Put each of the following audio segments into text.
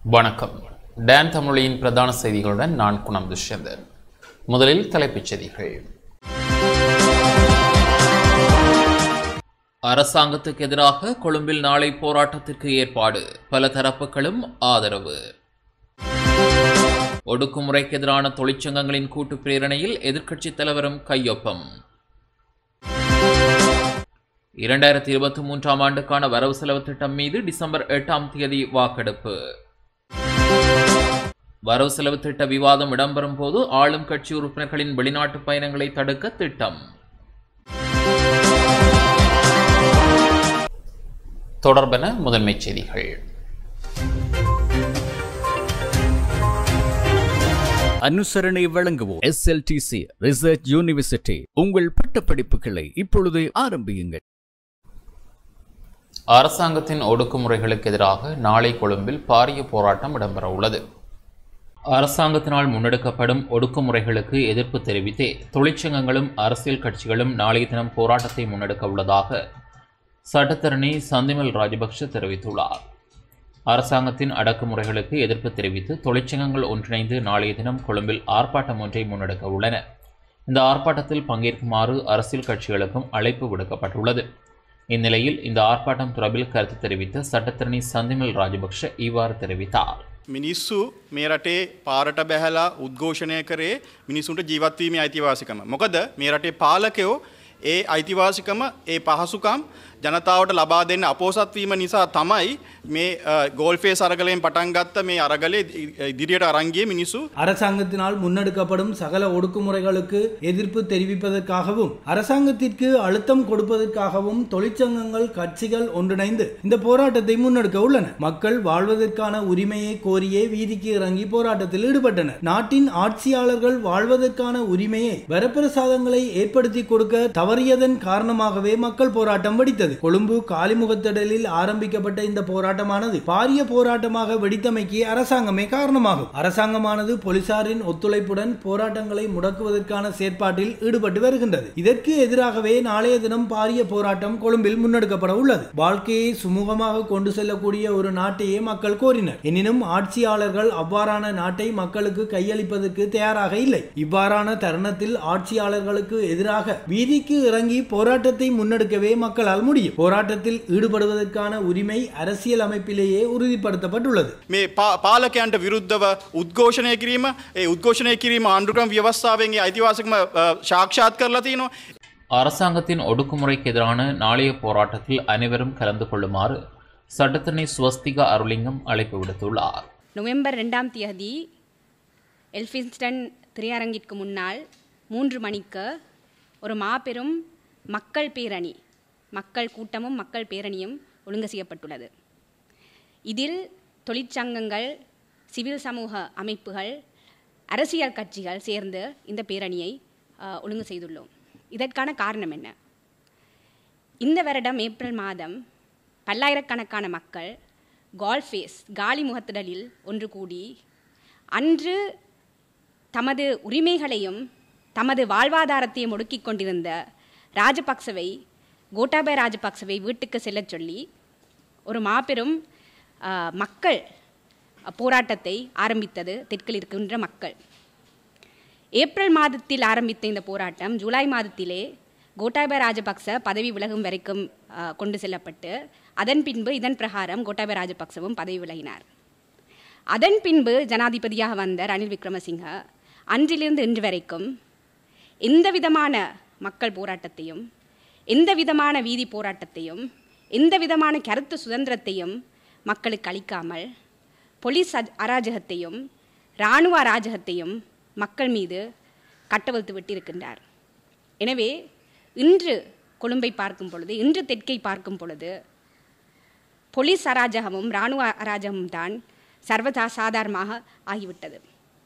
வணக்கம் டான் தமிழொலியின் பிரதான செய்திகளுடன் நான் குணம் துஷ்யந்தன் முதலில் தலைப்புச் செய்திகள் அரசாங்கத்துக்கு எதிராக கொழும்பில் நாளை போராட்டத்திற்கு ஏற்பாடு பல தரப்புகளும் ஆதரவு ஒடுக்குமுறைக்கு எதிரான தொழிற்சங்கங்களின் கூட்டு பிரேரணையில் எதிர்க்கட்சித் தலைவரும் கையொப்பம் இரண்டாயிரத்தி இருபத்தி மூன்றாம் ஆண்டுக்கான வரவு செலவு திட்டம் மீது டிசம்பர் எட்டாம் தேதி வாக்கெடுப்பு வரவு செலவு திட்ட விவாதம் இடம்பெறும் போது ஆளும் கட்சி உறுப்பினர்களின் வெளிநாட்டு பயணங்களை தடுக்க திட்டம் தொடர்பென முதன்மைச் செய்திகள் அனுசரணை வழங்குவோம் எஸ்எல்டிசி ரிசர்ச் யூனிவர்சிட்டி உங்கள் பட்டப்படிப்புகளை இப்பொழுதே ஆரம்பியுங்கள் அரசாங்கத்தின் ஒடுக்குமுறைகளுக்கு எதிராக நாளை கொழும்பில் பாரிய போராட்டம் இடம்பெற உள்ளது அரசாங்கத்தினால் முன்னெடுக்கப்படும் ஒடுக்குமுறைகளுக்கு எதிர்ப்பு தெரிவித்தே தொழிற்சங்கங்களும் அரசியல் கட்சிகளும் நாளைய தினம் போராட்டத்தை முன்னெடுக்க உள்ளதாக சட்டத்தரணி சந்திமல் ராஜபக்ஷ தெரிவித்துள்ளார் அரசாங்கத்தின் அடக்குமுறைகளுக்கு எதிர்ப்பு தெரிவித்து தொழிற்சங்கங்கள் ஒன்றிணைந்து நாளைய தினம் கொழும்பில் ஆர்ப்பாட்டம் ஒன்றை முன்னெடுக்க உள்ளன இந்த ஆர்ப்பாட்டத்தில் பங்கேற்குமாறு அரசியல் கட்சிகளுக்கும் அழைப்பு விடுக்கப்பட்டுள்ளது இந்நிலையில் இந்த ஆர்ப்பாட்டம் தொடர்பில் கருத்து தெரிவித்த சட்டத்தரணி சந்திமல் ராஜபக்ஷ இவ்வாறு தெரிவித்தார் මිනිස්සු මේ රටේ පාරට බැහැලා උද්ඝෝෂණය කරේ මිනිසුන්ට ජීවත්වීමේ අයිතිවාසිකම. මොකද මේ රටේ පාලකයෝ ඒ අයිතිවාසිකම ඒ පහසුකම් ජනතාවට ලබා දෙන්න අපෝසත්වීම නිසා තමයි මේ ගෝල්ෆේ සරගලයෙන් පටන් ගත්ත මේ අරගලේ ඉදිරියට අරංගිය මිනිස්සු அரசாங்கத்தினால் முன்னெடுக்கப்படும் சகல ஒடுக்குமுறைகளுக்கு எதிர்ப்பு தெரிவிப்பதற்காகவும் அரசாங்கத்திற்கு அழுத்தம் கொடுப்பதற்காகவும் தொழிற்சங்கங்கள் கட்சிகள் ஒன்றிணைந்து இந்த போராட்டத்தை முன்னெடுக்க உள்ளன மக்கள் வாழ்வதற்கான உரிமையை கோரியே வீதிக்கு இறங்கி போராட்டத்தில் ஈடுபட்டனர் நாட்டின் ஆட்சியாளர்கள் வாழ்வதற்கான உரிமையை வரப்பிரசாதங்களை ஏற்படுத்தி கொடுக்க தவறியதன் காரணமாகவே மக்கள் போராட்டம் வெடித்தது கொழும்பு காலிமுகத்திடலில் ஆரம்பிக்கப்பட்ட இந்த போராட்டமானது பாரிய போராட்டமாக வெடித்தமைக்கு அரசாங்கமே காரணமாகும் அரசாங்கமானது போலீசாரின் ஒத்துழைப்புடன் போராட்டங்களை முடக்குவதற்கான செயற்பாட்டில் ஈடுபட்டு வருகின்றது இதற்கு எதிராகவே நாளைய தினம் பாரிய போராட்டம் கொழும்பில் முன்னெடுக்கப்பட உள்ளது வாழ்க்கையை சுமூகமாக கொண்டு செல்லக்கூடிய ஒரு நாட்டையே மக்கள் கோரினர் எனினும் ஆட்சியாளர்கள் அவ்வாறான நாட்டை மக்களுக்கு கையளிப்பதற்கு தயாராக இல்லை இவ்வாறான தருணத்தில் ஆட்சியாளர்களுக்கு எதிராக வீதிக்கு இறங்கி போராட்டத்தை முன்னெடுக்கவே மக்களால் முடியும் போராட்டத்தில் ஈடுபடுவதற்கான உரிமை அரசியல் அமைப்பிலேயே உறுதிப்படுத்தப்பட்டுள்ளது මේ පා- පාලකයන්ට විරුද්ධව උද්ඝෝෂණය කිරීම ඒ උද්ඝෝෂණය කිරීම ආණ්ඩුක්‍රම ව්‍යවස්ථාවෙන් ඒ අයිතිවාසිකම අ, සාක්ෂාත් කරලා තියෙනවා. அரசாங்கத்தின் ஒடுக்குமுறைக்கு எதிரான நாளைய போராட்டத்தில் அனைவரும் கலந்து கொள்ளுமாறு சட்டத்தரணி சுவஸ்திகா அருளிங்கம் அழைப்பு விடுத்துள்ளார் நவம்பர் ரெண்டாம் தேதி எல்ஃபின்ஸ்டன் திரையரங்கிற்கு முன்னால் மூன்று மணிக்கு ஒரு மாபெரும் மக்கள் பேரணி மக்கள் கூட்டமும் மக்கள் பேரணியும் ஒழுங்கு செய்யப்பட்டுள்ளது இதில் தொழிற்சங்கங்கள் சிவில் சமூக அமைப்புகள் அரசியல் கட்சிகள் சேர்ந்து இந்த பேரணியை அஹ், ஒழுங்கு செய்துள்ளோம் இதற்கான காரணம் என்ன இந்த வருடம் ஏப்ரல் மாதம் பல்லாயிரக்கணக்கான மக்கள் கால்ஃபேஸ் காலி முகத்திடலில் ஒன்று கூடி அன்று தமது உரிமைகளையும் தமது வாழ்வாதாரத்தையும் ஒடுக்கிக் கொண்டிருந்த ராஜபக்சவை கோட்டாபய ராஜபக்சவை வீட்டுக்கு செல்லச் சொல்லி ஒரு மாபெரும் ஆ, மக்கள் போராட்டத்தை ஆரம்பித்தது தெற்கில் இருக்கின்ற மக்கள் ஏப்ரல் மாதத்தில் ஆரம்பித்த இந்த போராட்டம் ஜூலை மாதத்திலே கோட்டாபய ராஜபக்ச பதவி விலகும் வரைக்கும் ஆ, கொண்டு செல்லப்பட்டு அதன் பின்பு இதன் பிரகாரம் கோட்டாபய ராஜபக்சவும் பதவி விலகினார் அதன் பின்பு ஜனாதிபதியாக வந்த ரணில் விக்ரமசிங்க அன்றிலிருந்து இன்று வரைக்கும் எந்த விதமான மக்கள் போராட்டத்தையும் எந்த விதமான வீதி போராட்டத்தையும் எந்த விதமான கருத்து சுதந்திரத்தையும் மக்களுக்கு அளிக்காமல் போலீஸ் அஜ்- அராஜகத்தையும் இராணுவ அராஜகத்தையும் மக்கள் மீது கட்டவிழ்த்து விட்டிருக்கின்றார் எனவே இன்று கொழும்பை பார்க்கும் பொழுது இன்று தெற்கை பார்க்கும் பொழுது போலீஸ் அராஜகமும் இராணுவ அராஜகமும் தான் சர்வதா சாதாரணமாக ஆகிவிட்டது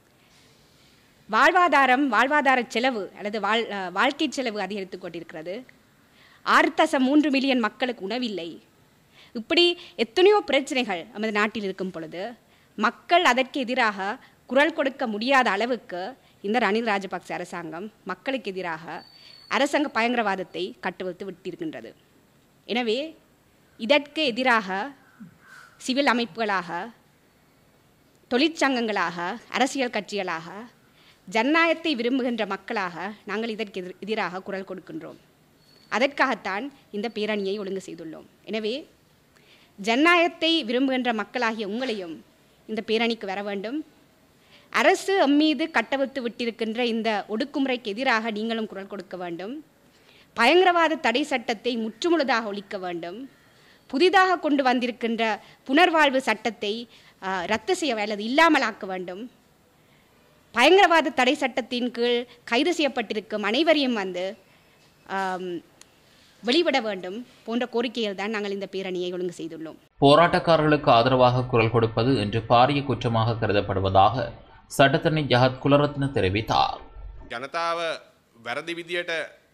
வாழ்வாதாரம் வாழ்வாதார செலவு அல்லது வாழ் அஹ், வாழ்க்கை செலவு அதிகரித்து கொண்டிருக்கிறது ஆறு தசம் மூன்று மில்லியன் மக்களுக்கு உணவில்லை இப்படி எத்தனையோ பிரச்சனைகள் நமது நாட்டில் இருக்கும் பொழுது மக்கள் அதற்கு எதிராக குரல் கொடுக்க முடியாத அளவுக்கு இந்த ரணில் ராஜபக்ச அரசாங்கம் மக்களுக்கு எதிராக அரசாங்க பயங்கரவாதத்தை கட்டுவிழ்த்து விட்டிருக்கின்றது எனவே இதற்கு எதிராக சிவில் அமைப்புகளாக தொழிற்சங்கங்களாக அரசியல் கட்சிகளாக ஜனநாயகத்தை விரும்புகின்ற மக்களாக நாங்கள் இதற்கு எதிர் எதிராக குரல் கொடுக்கின்றோம் அதற்காகத்தான் இந்த பேரணியை ஒழுங்கு செய்துள்ளோம் எனவே ஜனநாயகத்தை விரும்புகின்ற மக்களாகிய உங்களையும் இந்த பேரணிக்கு வர வேண்டும் அரசு அம்மீது கட்டவிழ்த்து விட்டிருக்கின்ற இந்த ஒடுக்குமுறைக்கு எதிராக நீங்களும் குரல் கொடுக்க வேண்டும் பயங்கரவாத தடை சட்டத்தை முற்றுமுழுதாக ஒழிக்க வேண்டும் புதிதாக கொண்டு வந்திருக்கின்ற புனர்வாழ்வு சட்டத்தை ஆஹ், ரத்து செய்ய அல்லது இல்லாமலாக்க வேண்டும் பயங்கரவாத தடை சட்டத்தின் கீழ் கைது செய்யப்பட்டிருக்கும் அனைவரையும் வந்து ஆம், வெளிவிட வேண்டும் போன்ற கோரிக்கைகள் தான் நாங்கள் இந்த பேரணியை ஒழுங்கு செய்துள்ளோம் போராட்டக்காரர்களுக்கு ஆதரவாக குரல் கொடுப்பது என்று பாரிய குற்றமாக கருதப்படுவதாக சட்டத்தரணி ஜஹத் குலரத்ன தெரிவித்தார் ජනතාව වැරදි විදියට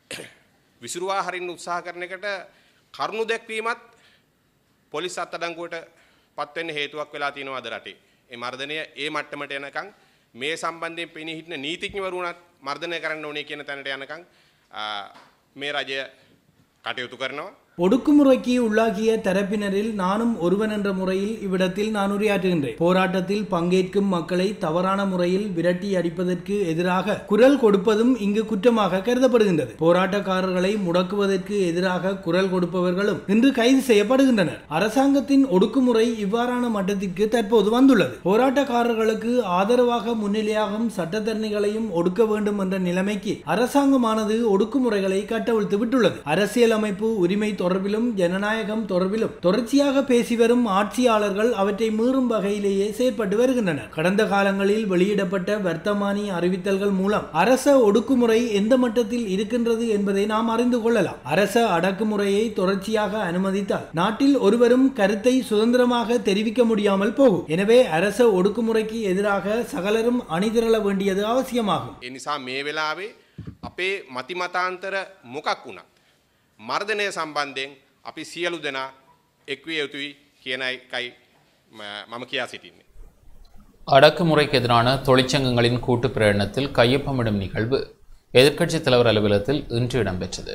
විසුරුවා හරින්න උත්සාහ කරන එකට කරුණු දැක්වීමත් පොලිස් අත්තඩංගුවට පත්වෙන්න හේතුවක් වෙලා තියෙනවා අද රටේ. ඒ මර්ධනය ඒ මට්ටමට යනකම් මේ සම්බන්ධයෙන් පෙනී හිටින නීතිඥවරුණත් මර්ධනය කරන්න ඕනේ කියන තැනට යනකම් ආ, මේ රජය කටයුතු කරනවා. ஒடுக்குமுறைக்கு உள்ளாகிய தரப்பினரில் நானும் ஒருவன் என்ற முறையில் இவ்விடத்தில் நான் உரையாற்றுகின்றேன் போராட்டத்தில் பங்கேற்கும் மக்களை தவறான முறையில் விரட்டி அடிப்பதற்கு எதிராக குரல் கொடுப்பதும் இங்கு குற்றமாக கருதப்படுகின்றது போராட்டக்காரர்களை முடக்குவதற்கு எதிராக குரல் கொடுப்பவர்களும் இன்று கைது செய்யப்படுகின்றனர் அரசாங்கத்தின் ஒடுக்குமுறை இவ்வாறான மட்டத்திற்கு தற்போது வந்துள்ளது போராட்டக்காரர்களுக்கு ஆதரவாக முன்னிலையாகும் சட்டத்தரணிகளையும் ஒடுக்க வேண்டும் என்ற நிலைமைக்கு அரசாங்கமானது ஒடுக்குமுறைகளை கட்டவிழ்த்து விட்டுள்ளது அரசியலமைப்பு உரிமை தொடர்பிலும் ஜனநாயகம் தொடர்பிலும் தொடர்ச்சியாக பேசி வரும் ஆட்சியாளர்கள் அவற்றை மீறும் வகையிலேயே செயற்பட்டு வருகின்றனர் கடந்த காலங்களில் வெளியிடப்பட்ட வர்த்தமானி அறிவித்தல்கள் மூலம் அரச ஒடுக்குமுறை எந்த மட்டத்தில் இருக்கின்றது என்பதை நாம் அறிந்து கொள்ளலாம் அரச அடக்குமுறையை தொடர்ச்சியாக அனுமதித்தால் நாட்டில் ஒருவரும் கருத்தை சுதந்திரமாக தெரிவிக்க முடியாமல் போகும் எனவே அரச ஒடுக்குமுறைக்கு எதிராக சகலரும் அணிதிரள வேண்டியது அவசியமாகும் ඒ නිසා මේ වෙලාවේ අපේ මතිමතාන්තර මොකක් වුණත්. මර්ධනය සම්බන්ධයෙන් අපි සියලු දෙනා එක්විය යුතුයි කියන එකයි ම- මම කියා සිටින්නේ. அடக்குமுறைக்கு எதிரான தொழிற்சங்கங்களின் கூட்டு பிரகடனத்தில் கையொப்பமிடும் நிகழ்வு எதிர்க்கட்சித் தலைவர் அலுவலகத்தில் இன்று இடம்பெற்றது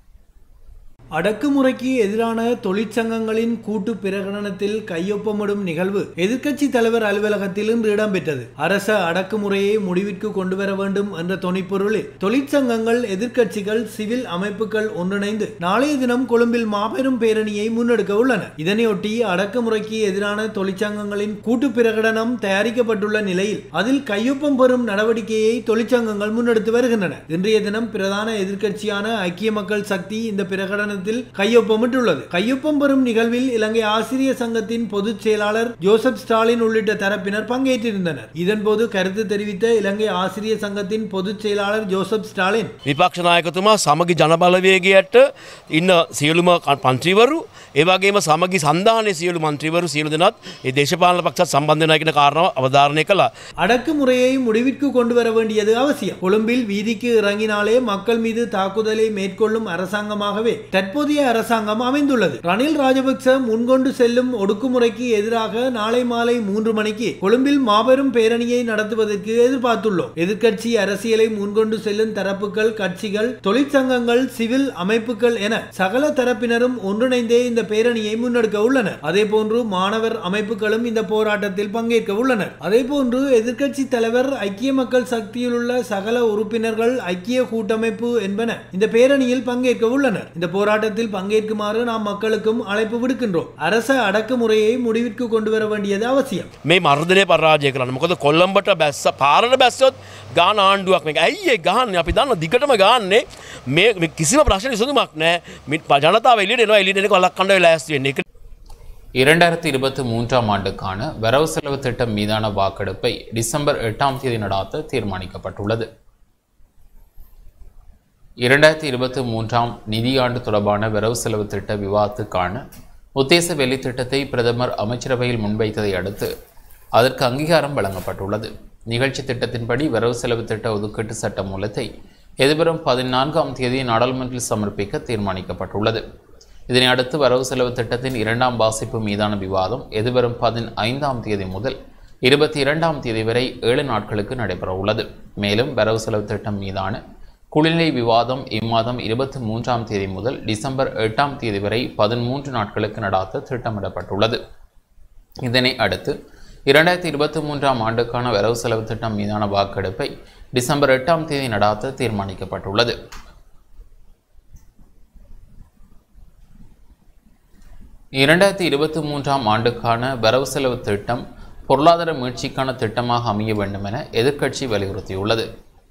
அடக்குமுறைக்கு எதிரான தொழிற்சங்கங்களின் கூட்டு பிரகடனத்தில் கையொப்பமிடும் நிகழ்வு எதிர்க்கட்சி தலைவர் அலுவலகத்தில் இன்று இடம்பெற்றது அரச அடக்குமுறையை முடிவிற்கு கொண்டு வர வேண்டும் என்ற தொனிப்பொருளில் தொழிற்சங்கங்கள் எதிர்க்கட்சிகள் சிவில் அமைப்புகள் ஒன்றிணைந்து நாளைய தினம் கொழும்பில் மாபெரும் பேரணியை முன்னெடுக்க உள்ளன இதனையொட்டி அடக்குமுறைக்கு எதிரான தொழிற்சங்கங்களின் கூட்டு பிரகடனம் தயாரிக்கப்பட்டுள்ள நிலையில் அதில் கையொப்பம் பெறும் நடவடிக்கையை தொழிற்சங்கங்கள் முன்னெடுத்து வருகின்றன இன்றைய தினம் பிரதான எதிர்க்கட்சியான ஐக்கிய மக்கள் சக்தி இந்த பிரகடனத்தில் கையொப்பமிட்டுள்ளது கையொப்பம் பெறும் நிகழ்வில் இலங்கை ஆசிரியர் சங்கத்தின் பொதுச் செயலாளர் ஜோசப் ஸ்டாலின் உள்ளிட்ட தரப்பினர் பங்கேற்றிருந்தனர் இதன்போது கருத்து தெரிவித்த இலங்கை ஆசிரியர் சங்கத்தின் பொதுச் செயலாளர் ஜோசப் ஸ்டாலின் විපක්ෂ නායකතුමා සමගි ජනබලවේගයට ඉන්න සියලුම ක- පන්ත්‍රීවරු ඒවගේම සමගි සන්ධානය සියලු මන්ත්‍රීවරු සියලු දෙනත් ඒ දේශපාලන පක්ෂත් සම්බන්ධනයකන කාරණාව අවධාරණය කළා. அடக்குமுறையை முடிவிற்கு கொண்டு வர வேண்டியது அவசியம் கொழும்பில் வீதிக்கு இறங்கினாலே மக்கள் மீது தாக்குதலை மேற்கொள்ளும் அரசாங்கமாகவே தற்போதைய அரசாங்கம் அமைந்துள்ளது ரணில் ராஜபக்ச முன்கொண்டு செல்லும் ஒடுக்குமுறைக்கு எதிராக நாளை மாலை மூன்று மணிக்கு கொழும்பில் மாபெரும் பேரணியை நடத்துவதற்கு எதிர்பார்த்துள்ளோம் எதிர்க்கட்சி அரசியலை முன்கொண்டு செல்லும் தரப்புகள் கட்சிகள் தொழிற்சங்கங்கள் சிவில் அமைப்புகள் என சகல தரப்பினரும் ஒன்றிணைந்தே இந்த பேரணியை முன்னெடுக்க உள்ளனர் அதே போன்று மாணவர் அமைப்புகளும் இந்த போராட்டத்தில் பங்கேற்க உள்ளனர் அதே போன்று எதிர்க்கட்சி தலைவர் ஐக்கிய மக்கள் சக்தியில் உள்ள சகல உறுப்பினர்கள் ஐக்கிய கூட்டமைப்பு என்பன இந்த பேரணியில் பங்கேற்க உள்ளனர் இந்த போராட்டத்தில் பங்கேற்குமாறு நாம் மக்களுக்கும் அழைப்பு விடுக்கின்றோம் அரச அடக்குமுறையை முடிவிற்கு கொண்டு வர வேண்டியது அவசியம் මේ මර්ධනය පරාජය කරන්න මොකද කොල්ලම්බට බැස්ස පාරට බැස්සොත් ගාන ආණ්ඩුවක් මේ ඇයි ගාන්න අපි දන්න දිගටම ගාන්නේ මේ මේ කිසිම ප්‍රශ්න විසඳුමක් නෑ මිත් ජනතාව එලියට එනවා එලියට එනකොට අලක් කණ්ඩායම ලෑස්ති වෙන්නේ. ඒක இரண்டாயிரத்தி இருபத்தி மூன்றாம் ஆண்டுக்கான வரவு செலவு திட்டம் மீதான வாக்கெடுப்பை டிசம்பர் எட்டாம் தேதி நடாத்த தீர்மானிக்கப்பட்டுள்ளது இரண்டாயிரத்தி இருபத்தி மூன்றாம் நிதியாண்டு தொடர்பான வரவு செலவு திட்ட விவாதத்துக்கான உத்தேச வேலை திட்டத்தை பிரதமர் அமைச்சரவையில் முன்வைத்ததை அடுத்து அதற்கு அங்கீகாரம் வழங்கப்பட்டுள்ளது நிகழ்ச்சி திட்டத்தின்படி வரவு செலவு திட்ட ஒதுக்கீட்டு சட்ட மூலத்தை எதிர்வரும் பதினான்காம் தேதி நாடாளுமன்றத்தில் சமர்ப்பிக்க தீர்மானிக்கப்பட்டுள்ளது இதனை அடுத்து வரவு செலவு திட்டத்தின் இரண்டாம் வாசிப்பு மீதான விவாதம் எதிர்வரும் பதினைந்தாம் தேதி முதல் இருபத்தி இரண்டாம் தேதி வரை ஏழு நாட்களுக்கு நடைபெற உள்ளது மேலும் வரவு செலவு திட்டம் மீதான குளிர்நிலை விவாதம் இம்மாதம் இருபத்தி மூன்றாம் தேதி முதல் டிசம்பர் எட்டாம் தேதி வரை பதிமூன்று நாட்களுக்கு நடாத்த திட்டமிடப்பட்டுள்ளது இதனை அடுத்து இரண்டாயிரத்தி இருபத்தி மூன்றாம் ஆண்டுக்கான வரவு செலவு திட்டம் மீதான வாக்கெடுப்பை டிசம்பர் எட்டாம் தேதி நடாத்த தீர்மானிக்கப்பட்டுள்ளது இரண்டாயிரத்தி இருபத்தி மூன்றாம் ஆண்டுக்கான வரவு செலவு திட்டம் பொருளாதார மீட்சிக்கான திட்டமாக அமைய வேண்டும் என எதிர்க்கட்சி வலியுறுத்தியுள்ளது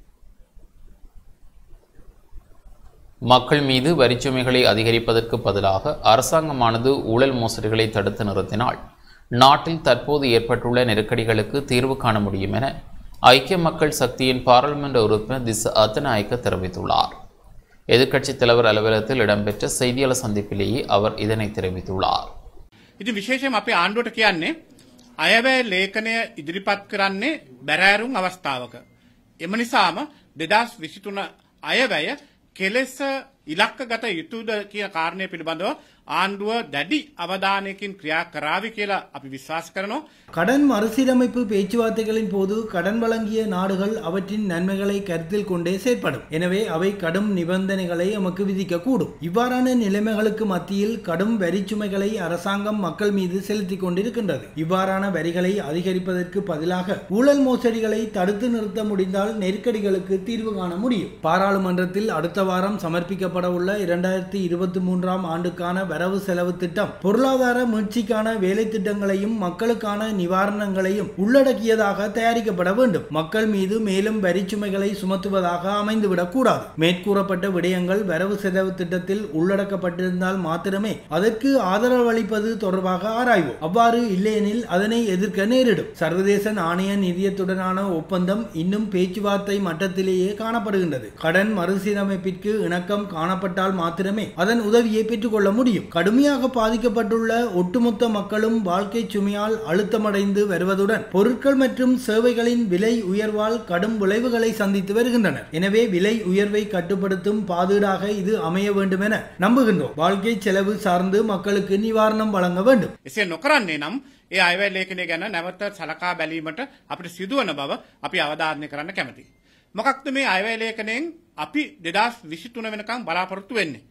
மக்கள் மீது வரிச்சுமைகளை அதிகரிப்பதற்கு பதிலாக அரசாங்கமானது ஊழல் மோசடிகளை தடுத்து நிறுத்தினால் நாட்டில் தற்போது ஏற்பட்டுள்ள நெருக்கடிகளுக்கு தீர்வு காண முடியும் என ஐக்கிய மக்கள் சக்தியின் பாராளுமன்ற உறுப்பினர் திஸ் அத்தநாயக்க தெரிவித்துள்ளார் எதிர்க்கட்சித் தலைவர் அலுவலகத்தில் இடம்பெற்ற செய்தியாளர் சந்திப்பிலேயே அவர் இதனை தெரிவித்துள்ளார் ඉතින් විශේෂයෙන් අපේ ආණ්ඩුවට කියන්නේ අයවැය ලේඛනය ඉදිරිපත් කරන්නේ බැරෑරුම් අවස්ථාවක. එම නිසාම දෙදස් විසිතුන අයවැය කෙලෙස ඉලක්ක ගත යුතුද කියන කාරණය පිළිබඳව ආණ්ඩුව දැඩි අවධානයකින් ක්‍රියා කරාවි කියලා අපි විශ්වාස කරනවා. கடன் மறுசீரமைப்பு பேச்சுவார்த்தைகளின் போது கடன் வழங்கிய நாடுகள் அவற்றின் நன்மைகளை கருத்தில் கொண்டே செயற்படும் எனவே அவை கடும் நிபந்தனைகளை நமக்கு விதிக்கக்கூடும் இவ்வாறான நிலைமைகளுக்கு மத்தியில் கடும் வரிச்சுமைகளை அரசாங்கம் மக்கள் மீது செலுத்திக் கொண்டிருக்கின்றது இவ்வாறான வரிகளை அதிகரிப்பதற்கு பதிலாக ஊழல் மோசடிகளை தடுத்து நிறுத்த முடிந்தால் நெருக்கடிகளுக்கு தீர்வு காண முடியும் பாராளுமன்றத்தில் அடுத்த வாரம் சமர்ப்பிக்கப்பட உள்ள இரண்டாயிரத்தி இருபத்தி மூன்றாம் ஆண்டுக்கான வரவு செலவு திட்டம் பொருளாதார மீட்சிக்கான வேலை திட்டங்களையும் மக்களுக்கான நிவாரணங்களையும் உள்ளடக்கியதாக தயாரிக்கப்பட வேண்டும் மக்கள் மீது மேலும் வரிச்சுமைகளை சுமத்துவதாக அமைந்துவிடக் கூடாது மேற்கூறப்பட்ட விடயங்கள் வரவு செலவு திட்டத்தில் உள்ளடக்கப்பட்டிருந்தால் மாத்திரமே அதற்கு ஆதரவளிப்பது தொடர்பாக ஆராய்வோம் அவ்வாறு இல்லையெனில் அதனை எதிர்க்க நேரிடும் சர்வதேச நாணய நிதியத்துடனான ஒப்பந்தம் இன்னும் பேச்சுவார்த்தை மட்டத்திலேயே காணப்படுகின்றது கடன் மறுசீரமைப்பிற்கு இணக்கம் காணப்பட்டால் மாத்திரமே அதன் உதவியை பெற்றுக்கொள்ள முடியும் கடுமையாக பாதிக்கப்பட்டுள்ள ஒட்டுமொத்த மக்களும் வாழ்க்கை சுமையால் அழுத்தமடைந்து வருவதுடன் பொருட்கள் மற்றும் சேவைகளின் விலை உயர்வால் கடும் விளைவுகளை சந்தித்து வருகின்றனர் எனவே விலை உயர்வை கட்டுப்படுத்தும் பாதீடாக இது அமைய வேண்டும் என நம்புகின்றோம் வாழ்க்கை செலவு சார்ந்து மக்களுக்கு நிவாரணம் வழங்க வேண்டும் එසේ නොකරන්නේ නම් ඒ අයවැය ලේඛනය ගැන නැවත සලකා බැලීමට අපිට සිදුවන බව අපි අවධාරණය කරන්න කැමති. මොකක්ද මේ අයවැය ලේඛනයෙන් අපි දෙදස් විසිතුන වෙනකම් බලාපොරොත්තු වෙන්නේ.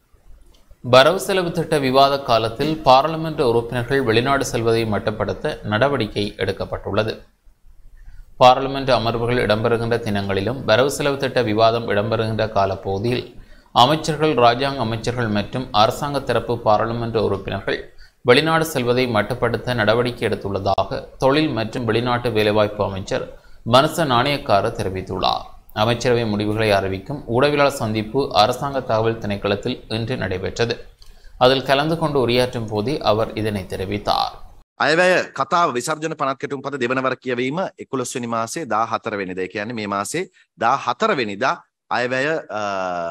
வரவு செலவு திட்ட விவாத காலத்தில் பாராளுமன்ற உறுப்பினர்கள் வெளிநாடு செல்வதை மட்டுப்படுத்த நடவடிக்கை எடுக்கப்பட்டுள்ளது பாராளுமன்ற அமர்வுகள் இடம்பெறுகின்ற தினங்களிலும் வரவு செலவு திட்ட விவாதம் இடம்பெறுகின்ற காலப்பகுதியில் அமைச்சர்கள் ராஜாங்க அமைச்சர்கள் மற்றும் அரசாங்க தரப்பு பாராளுமன்ற உறுப்பினர்கள் வெளிநாடு செல்வதை மட்டுப்படுத்த நடவடிக்கை எடுத்துள்ளதாக தொழில் மற்றும் வெளிநாட்டு வேலைவாய்ப்பு அமைச்சர் மனச நாணயக்கார தெரிவித்துள்ளார் அமைச்சரவை முடிவுகளை அறிவிக்கும் ஊடகவியலாளர் சந்திப்பு அரசாங்க தகவல் திணைக்களத்தில் இன்று நடைபெற்றது அதில் கலந்து கொண்டு உரையாற்றும் போதே அவர் இதனை தெரிவித்தார் අයවැය කතාව විසර්ජන පනත් කෙටුම් පද දෙවනවර කියවීම එකොළොස්වනි මාසේ දා හතරවෙනිද කියන්නේ මේ මාසේ දා හතරවෙනිදා අයවැය අ,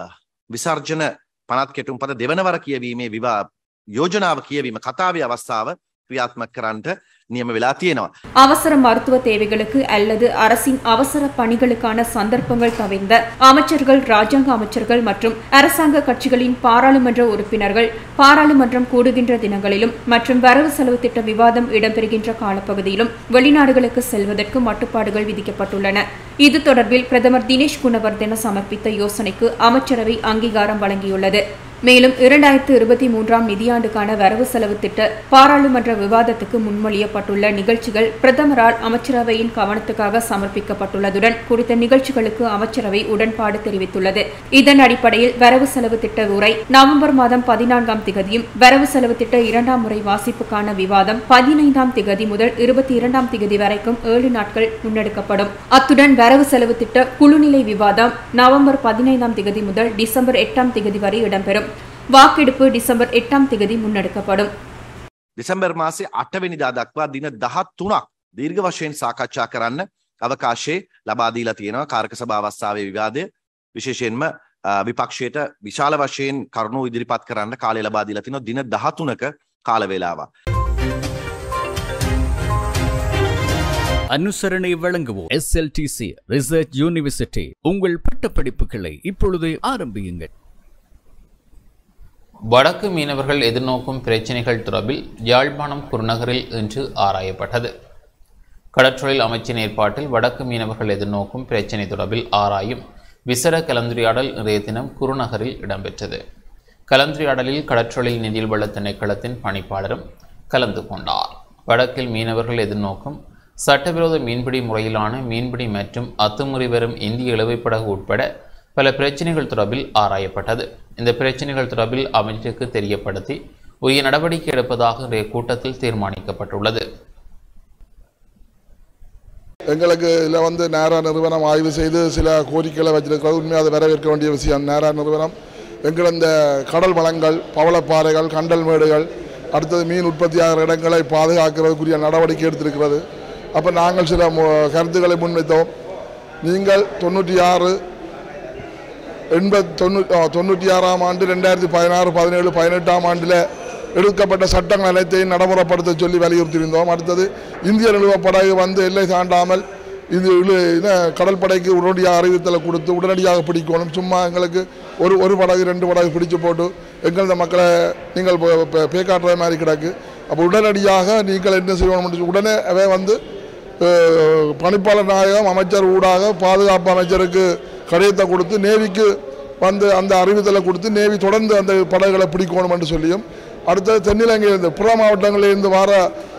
විසර්ජන පනත් කෙටුම් පද දෙවනවර කියවීමේ විවා යෝජනාව කියවීම කතාවේ අවස්ථාව ක්‍රියාත්මක කරන්නට නියම වෙලා තියෙනවා. அவசர மருத்துவ தேவைகளுக்கு அல்லது அரசின் அவசர பணிகளுக்கான சந்தர்ப்பங்கள் தவிர்ந்த அமைச்சர்கள் ராஜாங்க அமைச்சர்கள் மற்றும் அரசாங்க கட்சிகளின் பாராளுமன்ற உறுப்பினர்கள் பாராளுமன்றம் கூடுகின்ற தினங்களிலும் மற்றும் வரவு செலவு திட்ட விவாதம் இடம்பெறுகின்ற காலப்பகுதியிலும் வெளிநாடுகளுக்கு செல்வதற்கு மட்டுப்பாடுகள் விதிக்கப்பட்டுள்ளன இது தொடர்பில் பிரதமர் தினேஷ் குணவர்தன சமர்ப்பித்த யோசனைக்கு அமைச்சரவை அங்கீகாரம் வழங்கியுள்ளது மேலும் இரண்டாயிரத்து இருபத்தி மூன்றாம் நிதியாண்டுக்கான வரவு செலவு திட்ட பாராளுமன்ற விவாதத்துக்கு முன்மொழியப்பட்டுள்ள நிகழ்ச்சிகள் பிரதமரால் அமைச்சரவையின் கவனத்துக்காக சமர்ப்பிக்கப்பட்டுள்ளதுடன் குறித்த நிகழ்ச்சிகளுக்கு அமைச்சரவை உடன்பாடு தெரிவித்துள்ளது இதன் அடிப்படையில் வரவு செலவு திட்ட உரை நவம்பர் மாதம் பதினான்காம் திகதியும் வரவு செலவு திட்ட இரண்டாம் முறை வாசிப்புக்கான விவாதம் பதினைந்தாம் திகதி முதல் இருபத்தி இரண்டாம் திகதி வரைக்கும் ஏழு நாட்கள் முன்னெடுக்கப்படும் அத்துடன் வரவு செலவு திட்ட குழுநிலை விவாதம் நவம்பர் பதினைந்தாம் திகதி முதல் டிசம்பர் எட்டாம் திகதி வரை இடம்பெறும் வாக்கெடுப்பு டிசம்பர் எட்டாம் திகதி முன்னெடுக்கப்படும் දෙසැම්බර් මාසේ අටවෙනිදා දක්වා දින දහත් තුනක් දීර්ඝ වශයෙන් සාකච්ඡා කරන්න අවකාශය ලබාදීලා තියෙනවා කාරක සභාවස්ථාවේ විවාදය විශේෂයෙන්ම අ, විපක්ෂයට විශාල වශයෙන් කරුණු ඉදිරිපත් කරන්න කාලය ලබාදීලා තිනවා දින දහතුනක කාලවෙලාවක්. அனுசரணை வழங்குவோம் எஸ்எல்டிசி ரிசர்ச் யூனிவர்சிட்டி உங்கள் பட்டப்படிப்புகளை இப்பொழுதே ஆரம்பியுங்கள் வடக்கு மீனவர்கள் எதிர்நோக்கும் பிரச்சினைகள் தொடர்பில் யாழ்ப்பாணம் குருநகரில் இன்று ஆராயப்பட்டது கடற்றொழில் அமைச்சின் ஏற்பாட்டில் வடக்கு மீனவர்கள் எதிர்நோக்கும் பிரச்சினை தொடர்பில் ஆராயும் விசேட கலந்துரையாடல் இன்றைய தினம் குருநகரில் இடம்பெற்றது கலந்துரையாடலில் கடற்றொழில் நிதியில் வள திணைக்களத்தின் பணிப்பாளரும் கலந்து கொண்டார் வடக்கில் மீனவர்கள் எதிர்நோக்கும் சட்டவிரோத மீன்பிடி முறையிலான மீன்பிடி மற்றும் அத்துமுறை வரும் இந்திய இழுவைப்படகு உட்பட பல பிரச்சனைகள் தொடர்பில் ஆராயப்பட்டது இந்த பிரச்சனைகள் தொடர்பில் அமைச்சருக்கு தெரியப்படுத்தி உரிய நடவடிக்கை எடுப்பதாக இன்றைய கூட்டத்தில் தீர்மானிக்கப்பட்டுள்ளது எங்களுக்கு இதில் வந்து நேரா நிறுவனம் ஆய்வு செய்து சில கோரிக்கைகளை வச்சிருக்கிறது உண்மையாக அதை வரவேற்க வேண்டிய விஷயம் நேரா நிறுவனம் எங்கள் இந்த கடல் வளங்கள் பவளப்பாறைகள் கண்டல் மேடுகள் அடுத்தது மீன் உற்பத்தியாகிற இடங்களை பாதுகாக்கிறதுக்குரிய நடவடிக்கை எடுத்திருக்கிறது அப்போ நாங்கள் சில மு- கருத்துக்களை முன்வைத்தோம் நீங்கள் தொண்ணூற்றி ஆறு எண்பத் தொண்ணூற்றி தொண்ணூற்றி ஆறாம் ஆண்டு ரெண்டாயிரத்தி பதினாறு பதினேழு பதினெட்டாம் ஆண்டில் எடுக்கப்பட்ட சட்டங்கள் அனைத்தையும் நடைமுறைப்படுத்த சொல்லி வலியுறுத்தியிருந்தோம் அடுத்தது இந்திய நிலுவப் படகு வந்து எல்லை தாண்டாமல் இது இழு என்ன கடற்படைக்கு உடனடியாக அறிவித்தலை கொடுத்து உடனடியாக பிடிக்கணும் சும்மா எங்களுக்கு ஒரு ஒரு படகு ரெண்டு படகு பிடிச்சு போட்டு எங்களது மக்களை நீங்கள் பே- பே- பேக்காட்டுற மாதிரி கிடக்கு அப்போ உடனடியாக நீங்கள் என்ன செய்யணும் உடனே அவை வந்து அஹ், பணிப்பாளர் நாயகம் அமைச்சர் ஊடாக பாதுகாப்பு அமைச்சருக்கு கடிதத்தை கொடுத்து நேவிக்கு வந்து அந்த அறிவித்தலை கொடுத்து நேவி தொடர்ந்து அந்த படகுகளை பிடிக்கணும் என்று சொல்லியும் அடுத்தது தென்னிலங்கையிலிருந்து புற மாவட்டங்களிலிருந்து வர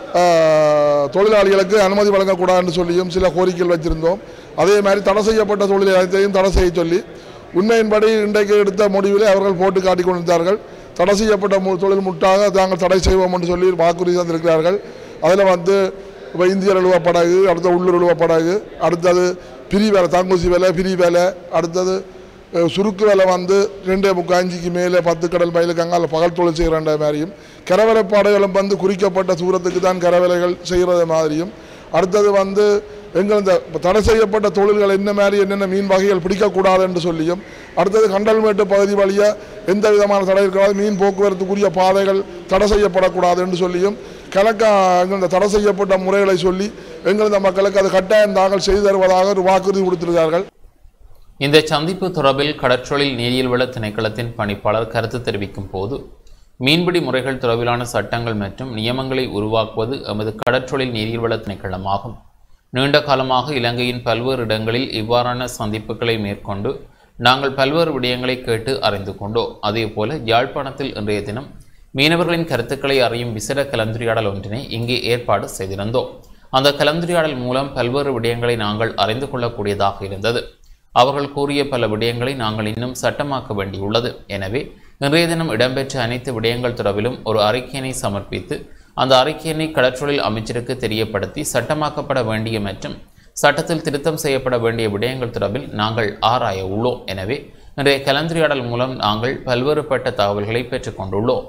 அஹ், தொழிலாளிகளுக்கு அனுமதி வழங்கக்கூடாதுன்னு சொல்லியும் சில கோரிக்கைகள் வச்சிருந்தோம் அதே மாதிரி தடை செய்யப்பட்ட தொழில் அனைத்தையும் தடை செய்ய சொல்லி உண்மையின்படி இன்றைக்கு எடுத்த முடிவிலே அவர்கள் போட்டு காட்டிக் கொண்டிருந்தார்கள் தடை செய்யப்பட்ட மு- தொழில் முட்டாக தாங்கள் தடை செய்வோம் என்று சொல்லி வாக்குறுதி தந்திருக்கிறார்கள் அதில் வந்து இப்போ இந்திய நிலுவ படகு அடுத்த உள்ளூர் நிலுவ படகு அடுத்தது பிரி வேலை தாங்கூசி வேலை பிரி வேலை அடுத்தது அஹ், சுருக்கு வேலை வந்து ரெண்டே முக்கால் அஞ்சுக்கு மேலே பத்து கடல் மைலுக்கு அங்கால பகல் தொழில் செய்கிற மாதிரியும் கரவேலைப்பாடுகளும் வந்து குறிக்கப்பட்ட தூரத்துக்கு தான் கரவேலைகள் செய்கிறது மாதிரியும் அடுத்தது வந்து எங்கள் இந்த தடை செய்யப்பட்ட தொழில்கள் என்ன மாதிரி என்னென்ன மீன் வகைகள் பிடிக்கக்கூடாது என்று சொல்லியும் அடுத்தது கண்டல்மேட்டு பகுதி வழியாக எந்த விதமான தடை இருக்காது மீன் போக்குவரத்துக்குரிய பாதைகள் தடை செய்யப்படக்கூடாது என்று சொல்லியும் கணக்கா எங்கள் இந்த தடை செய்யப்பட்ட முறைகளை சொல்லி எங்கள் இந்த மக்களுக்கு அது கட்டாயம் தாங்கள் செய்து தருவதாக ஒரு வாக்குறுதி கொடுத்திருக்கிறார்கள் இந்த சந்திப்பு தொடர்பில் கடற்றொழில் நீரியல் வள திணைக்களத்தின் பணிப்பாளர் கருத்து தெரிவிக்கும் போது மீன்பிடி முறைகள் தொடர்பிலான சட்டங்கள் மற்றும் நியமங்களை உருவாக்குவது எமது கடற்றொழில் நீரியல் வள திணைக்களமாகும் நீண்ட காலமாக இலங்கையின் பல்வேறு இடங்களில் இவ்வாறான சந்திப்புகளை மேற்கொண்டு நாங்கள் பல்வேறு விடயங்களை கேட்டு அறிந்து கொண்டோம் அதேபோல யாழ்ப்பாணத்தில் இன்றைய தினம் மீனவர்களின் கருத்துக்களை அறியும் விசேட கலந்துரையாடல் ஒன்றினை இங்கே ஏற்பாடு செய்திருந்தோம் அந்த கலந்துரையாடல் மூலம் பல்வேறு விடயங்களை நாங்கள் அறிந்து கொள்ளக்கூடியதாக இருந்தது அவர்கள் கூறிய பல விடயங்களை நாங்கள் இன்னும் சட்டமாக்க வேண்டியுள்ளது எனவே இன்றைய தினம் இடம்பெற்ற அனைத்து விடயங்கள் தொடர்பிலும் ஒரு அறிக்கையினை சமர்ப்பித்து அந்த அறிக்கையினை கடற்றொழில் அமைச்சருக்கு தெரியப்படுத்தி சட்டமாக்கப்பட வேண்டிய மற்றும் சட்டத்தில் திருத்தம் செய்யப்பட வேண்டிய விடயங்கள் தொடர்பில் நாங்கள் ஆராய உள்ளோம் எனவே இன்றைய கலந்துரையாடல் மூலம் நாங்கள் பல்வேறுபட்ட தகவல்களை பெற்றுக்கொண்டுள்ளோம்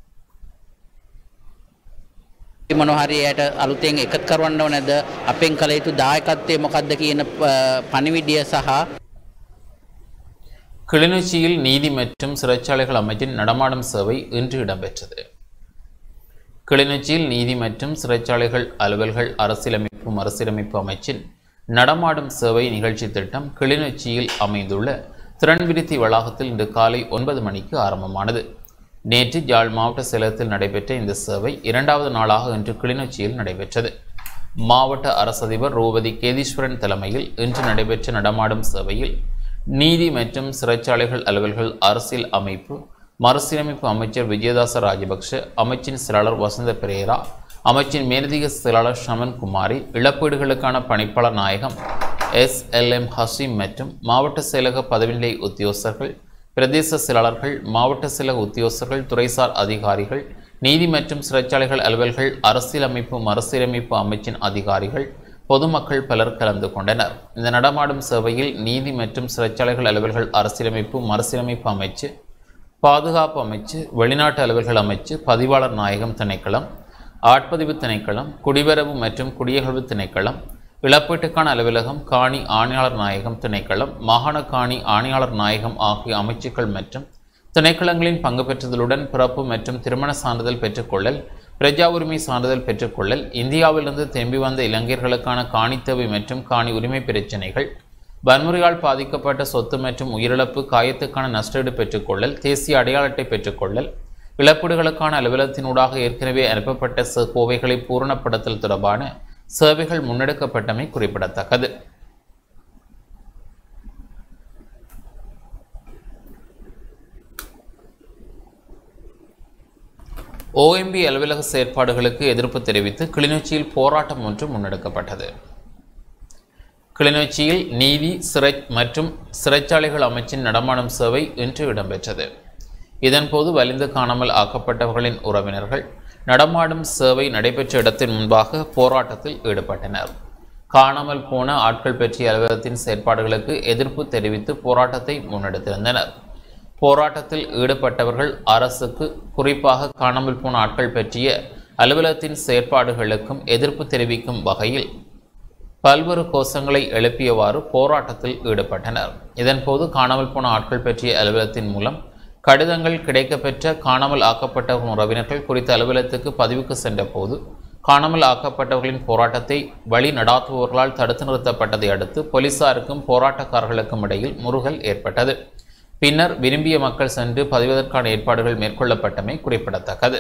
මොනහරි යට අලුතෙන් එකත් කරවන්නව නැද අපෙන් කළ යුතු දායකත්වය මොකක්ද කියන ප- පණිවිඩිය සහ கிளிநொச்சியில் நீதி மற்றும் சிறைச்சாலைகள் அமைச்சின் நடமாடும் சேவை இன்று இடம்பெற்றது கிளிநொச்சியில் நீதி மற்றும் சிறைச்சாலைகள் அலுவல்கள் அரசியலமைப்பு மறுசீரமைப்பு அமைச்சின் நடமாடும் சேவை நிகழ்ச்சி திட்டம் கிளிநொச்சியில் அமைந்துள்ள திறன்விருத்தி வளாகத்தில் இன்று காலை ஒன்பது மணிக்கு ஆரம்பமானது நேற்று யாழ் மாவட்ட செயலகத்தில் நடைபெற்ற இந்த சேவை இரண்டாவது நாளாக இன்று கிளிநொச்சியில் நடைபெற்றது மாவட்ட அரசதிபர் ரூபதி கேதீஸ்வரன் தலைமையில் இன்று நடைபெற்ற நடமாடும் சேவையில் நீதி மற்றும் சிறைச்சாலைகள் அலுவல்கள் அரசியல் அமைப்பு மறுசீரமைப்பு அமைச்சர் விஜயதாச ராஜபக்ஷ அமைச்சின் செயலாளர் வசந்த பெரேரா அமைச்சின் மேலதிக செயலாளர் ஷமன் குமாரி இழப்பீடுகளுக்கான பணிப்பாளர் நாயகம் எஸ் எல் எம் ஹசீம் மற்றும் மாவட்ட செயலக பதவிநிலை உத்தியோகஸ்தர்கள் பிரதேச செயலாளர்கள் மாவட்ட செயலக உத்தியோகஸ்தர்கள் துறைசார் அதிகாரிகள் நீதி மற்றும் சிறைச்சாலைகள் அலுவல்கள் அரசியலமைப்பு மறுசீரமைப்பு அமைச்சின் அதிகாரிகள் பொதுமக்கள் பலர் கலந்து கொண்டனர் இந்த நடமாடும் சேவையில் நீதி மற்றும் சிறைச்சாலைகள் அலுவல்கள் அரசியலமைப்பு மறுசீரமைப்பு அமைச்சு பாதுகாப்பு அமைச்சு வெளிநாட்டு அலுவல்கள் அமைச்சு பதிவாளர் நாயகம் திணைக்களம் ஆட்பதிவு திணைக்களம் குடிவரவு மற்றும் குடியகழ்வு திணைக்களம் இழப்பீட்டுக்கான அலுவலகம் காணி ஆணையாளர் நாயகம் திணைக்களம் மாகாண காணி ஆணையாளர் நாயகம் ஆகிய அமைச்சுக்கள் மற்றும் திணைக்களங்களின் பங்கு பெற்றுதலுடன் பிறப்பு மற்றும் திருமண சான்றிதழ் பெற்றுக்கொள்ளல் பிரஜா உரிமை சான்றிதழ் பெற்றுக்கொள்ளல் இந்தியாவிலிருந்து திரும்பி வந்த இளைஞர்களுக்கான காணித்தேவை மற்றும் காணி உரிமை பிரச்சினைகள் வன்முறையால் பாதிக்கப்பட்ட சொத்து மற்றும் உயிரிழப்பு காயத்துக்கான நஷ்டஈடு பெற்றுக்கொள்ளல் தேசிய அடையாள அட்டை பெற்றுக்கொள்ளல் இழப்பீடுகளுக்கான அலுவலகத்தினூடாக ஏற்கனவே அனுப்பப்பட்ட ச- கோவைகளை பூரணப்படுத்தல் தொடர்பான சேவைகள் முன்னெடுக்கப்பட்டமை குறிப்பிடத்தக்கது ஓஎம்பி அலுவலக செயற்பாடுகளுக்கு எதிர்ப்பு தெரிவித்து கிளிநொச்சியில் போராட்டம் ஒன்று முன்னெடுக்கப்பட்டது கிளிநொச்சியில் நீதி சிறை மற்றும் சிறைச்சாலைகள் அமைச்சின் நடமாடும் சேவை இன்று இடம்பெற்றது இதன்போது வலிந்து காணாமல் ஆக்கப்பட்டவர்களின் உறவினர்கள் நடமாடும் சேவை நடைபெற்ற இடத்தின் முன்பாக போராட்டத்தில் ஈடுபட்டனர் காணாமல் போன ஆட்கள் பற்றிய அலுவலகத்தின் செயற்பாடுகளுக்கு எதிர்ப்பு தெரிவித்து போராட்டத்தை முன்னெடுத்திருந்தனர் போராட்டத்தில் ஈடுபட்டவர்கள் அரசுக்கு குறிப்பாக காணாமல் போன ஆட்கள் பற்றிய அலுவலகத்தின் செயற்பாடுகளுக்கும் எதிர்ப்பு தெரிவிக்கும் வகையில் பல்வேறு கோஷங்களை எழுப்பியவாறு போராட்டத்தில் ஈடுபட்டனர் இதன்போது காணாமல் போன ஆட்கள் பற்றிய அலுவலகத்தின் மூலம் கடிதங்கள் கிடைக்கப்பெற்ற காணாமல் ஆக்கப்பட்டவர்களின் உறவினர்கள் குறித்த அலுவலகத்துக்கு பதிவுக்கு சென்றபோது காணாமல் ஆக்கப்பட்டவர்களின் போராட்டத்தை வழி நடாத்துபவர்களால் தடுத்து நிறுத்தப்பட்டதை அடுத்து போலீசாருக்கும் போராட்டக்காரர்களுக்கும் இடையில் முருகல் ஏற்பட்டது பின்னர் விரும்பிய மக்கள் சென்று பதிவதற்கான ஏற்பாடுகள் மேற்கொள்ளப்பட்டமை குறிப்பிடத்தக்கது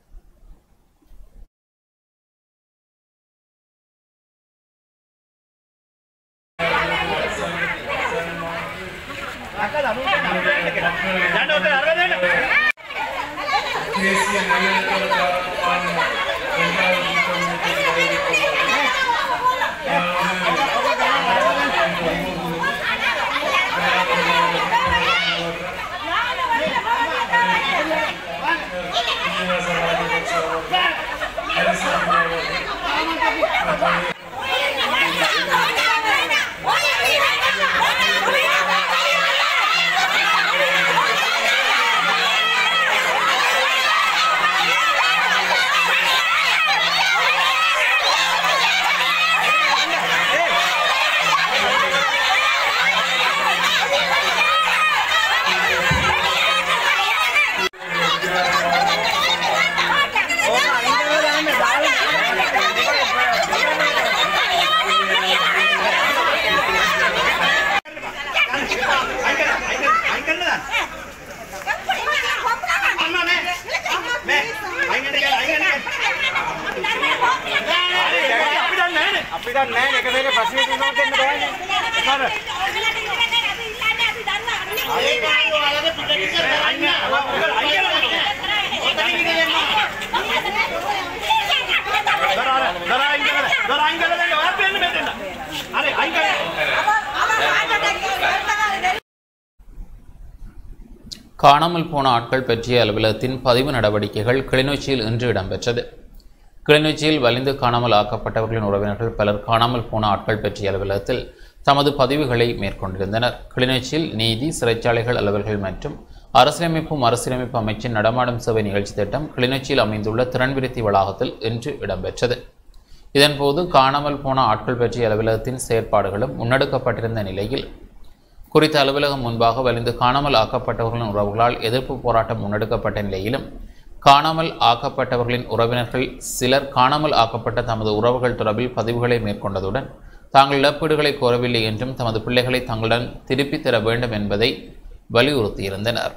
காணாமல் போன ஆட்கள் பற்றிய அலுவலகத்தின் பதிவு நடவடிக்கைகள் கிளிநொச்சியில் இன்று இடம்பெற்றது கிளிநொச்சியில் வலிந்து காணாமல் ஆக்கப்பட்டவர்களின் உறவினர்கள் பலர் காணாமல் போன ஆட்கள் பற்றிய அலுவலகத்தில் தமது பதிவுகளை மேற்கொண்டிருந்தனர் கிளிநொச்சியில் நீதி சிறைச்சாலைகள் அலுவல்கள் மற்றும் அரசியலமைப்பும் அரசியலமைப்பு அமைச்சின் நடமாடும் சேவை நிகழ்ச்சி திட்டம் கிளிநொச்சியில் அமைந்துள்ள திறன்விருத்தி வளாகத்தில் இன்று இடம்பெற்றது இதன்போது காணாமல் போன ஆட்கள் பற்றிய அலுவலகத்தின் செயற்பாடுகளும் முன்னெடுக்கப்பட்டிருந்த நிலையில் குறித்த அலுவலகம் முன்பாக வலிந்து காணாமல் ஆக்கப்பட்டவர்களின் உறவுகளால் எதிர்ப்பு போராட்டம் முன்னெடுக்கப்பட்ட நிலையிலும் காணாமல் ஆக்கப்பட்டவர்களின் உறவினர்கள் சிலர் காணாமல் ஆக்கப்பட்ட தமது உறவுகள் தொடர்பில் பதிவுகளை மேற்கொண்டதுடன் தாங்கள் இழப்பீடுகளை கோரவில்லை என்றும் தமது பிள்ளைகளை தங்களுடன் திருப்பித் தர வேண்டும் என்பதை வலியுறுத்தியிருந்தனர்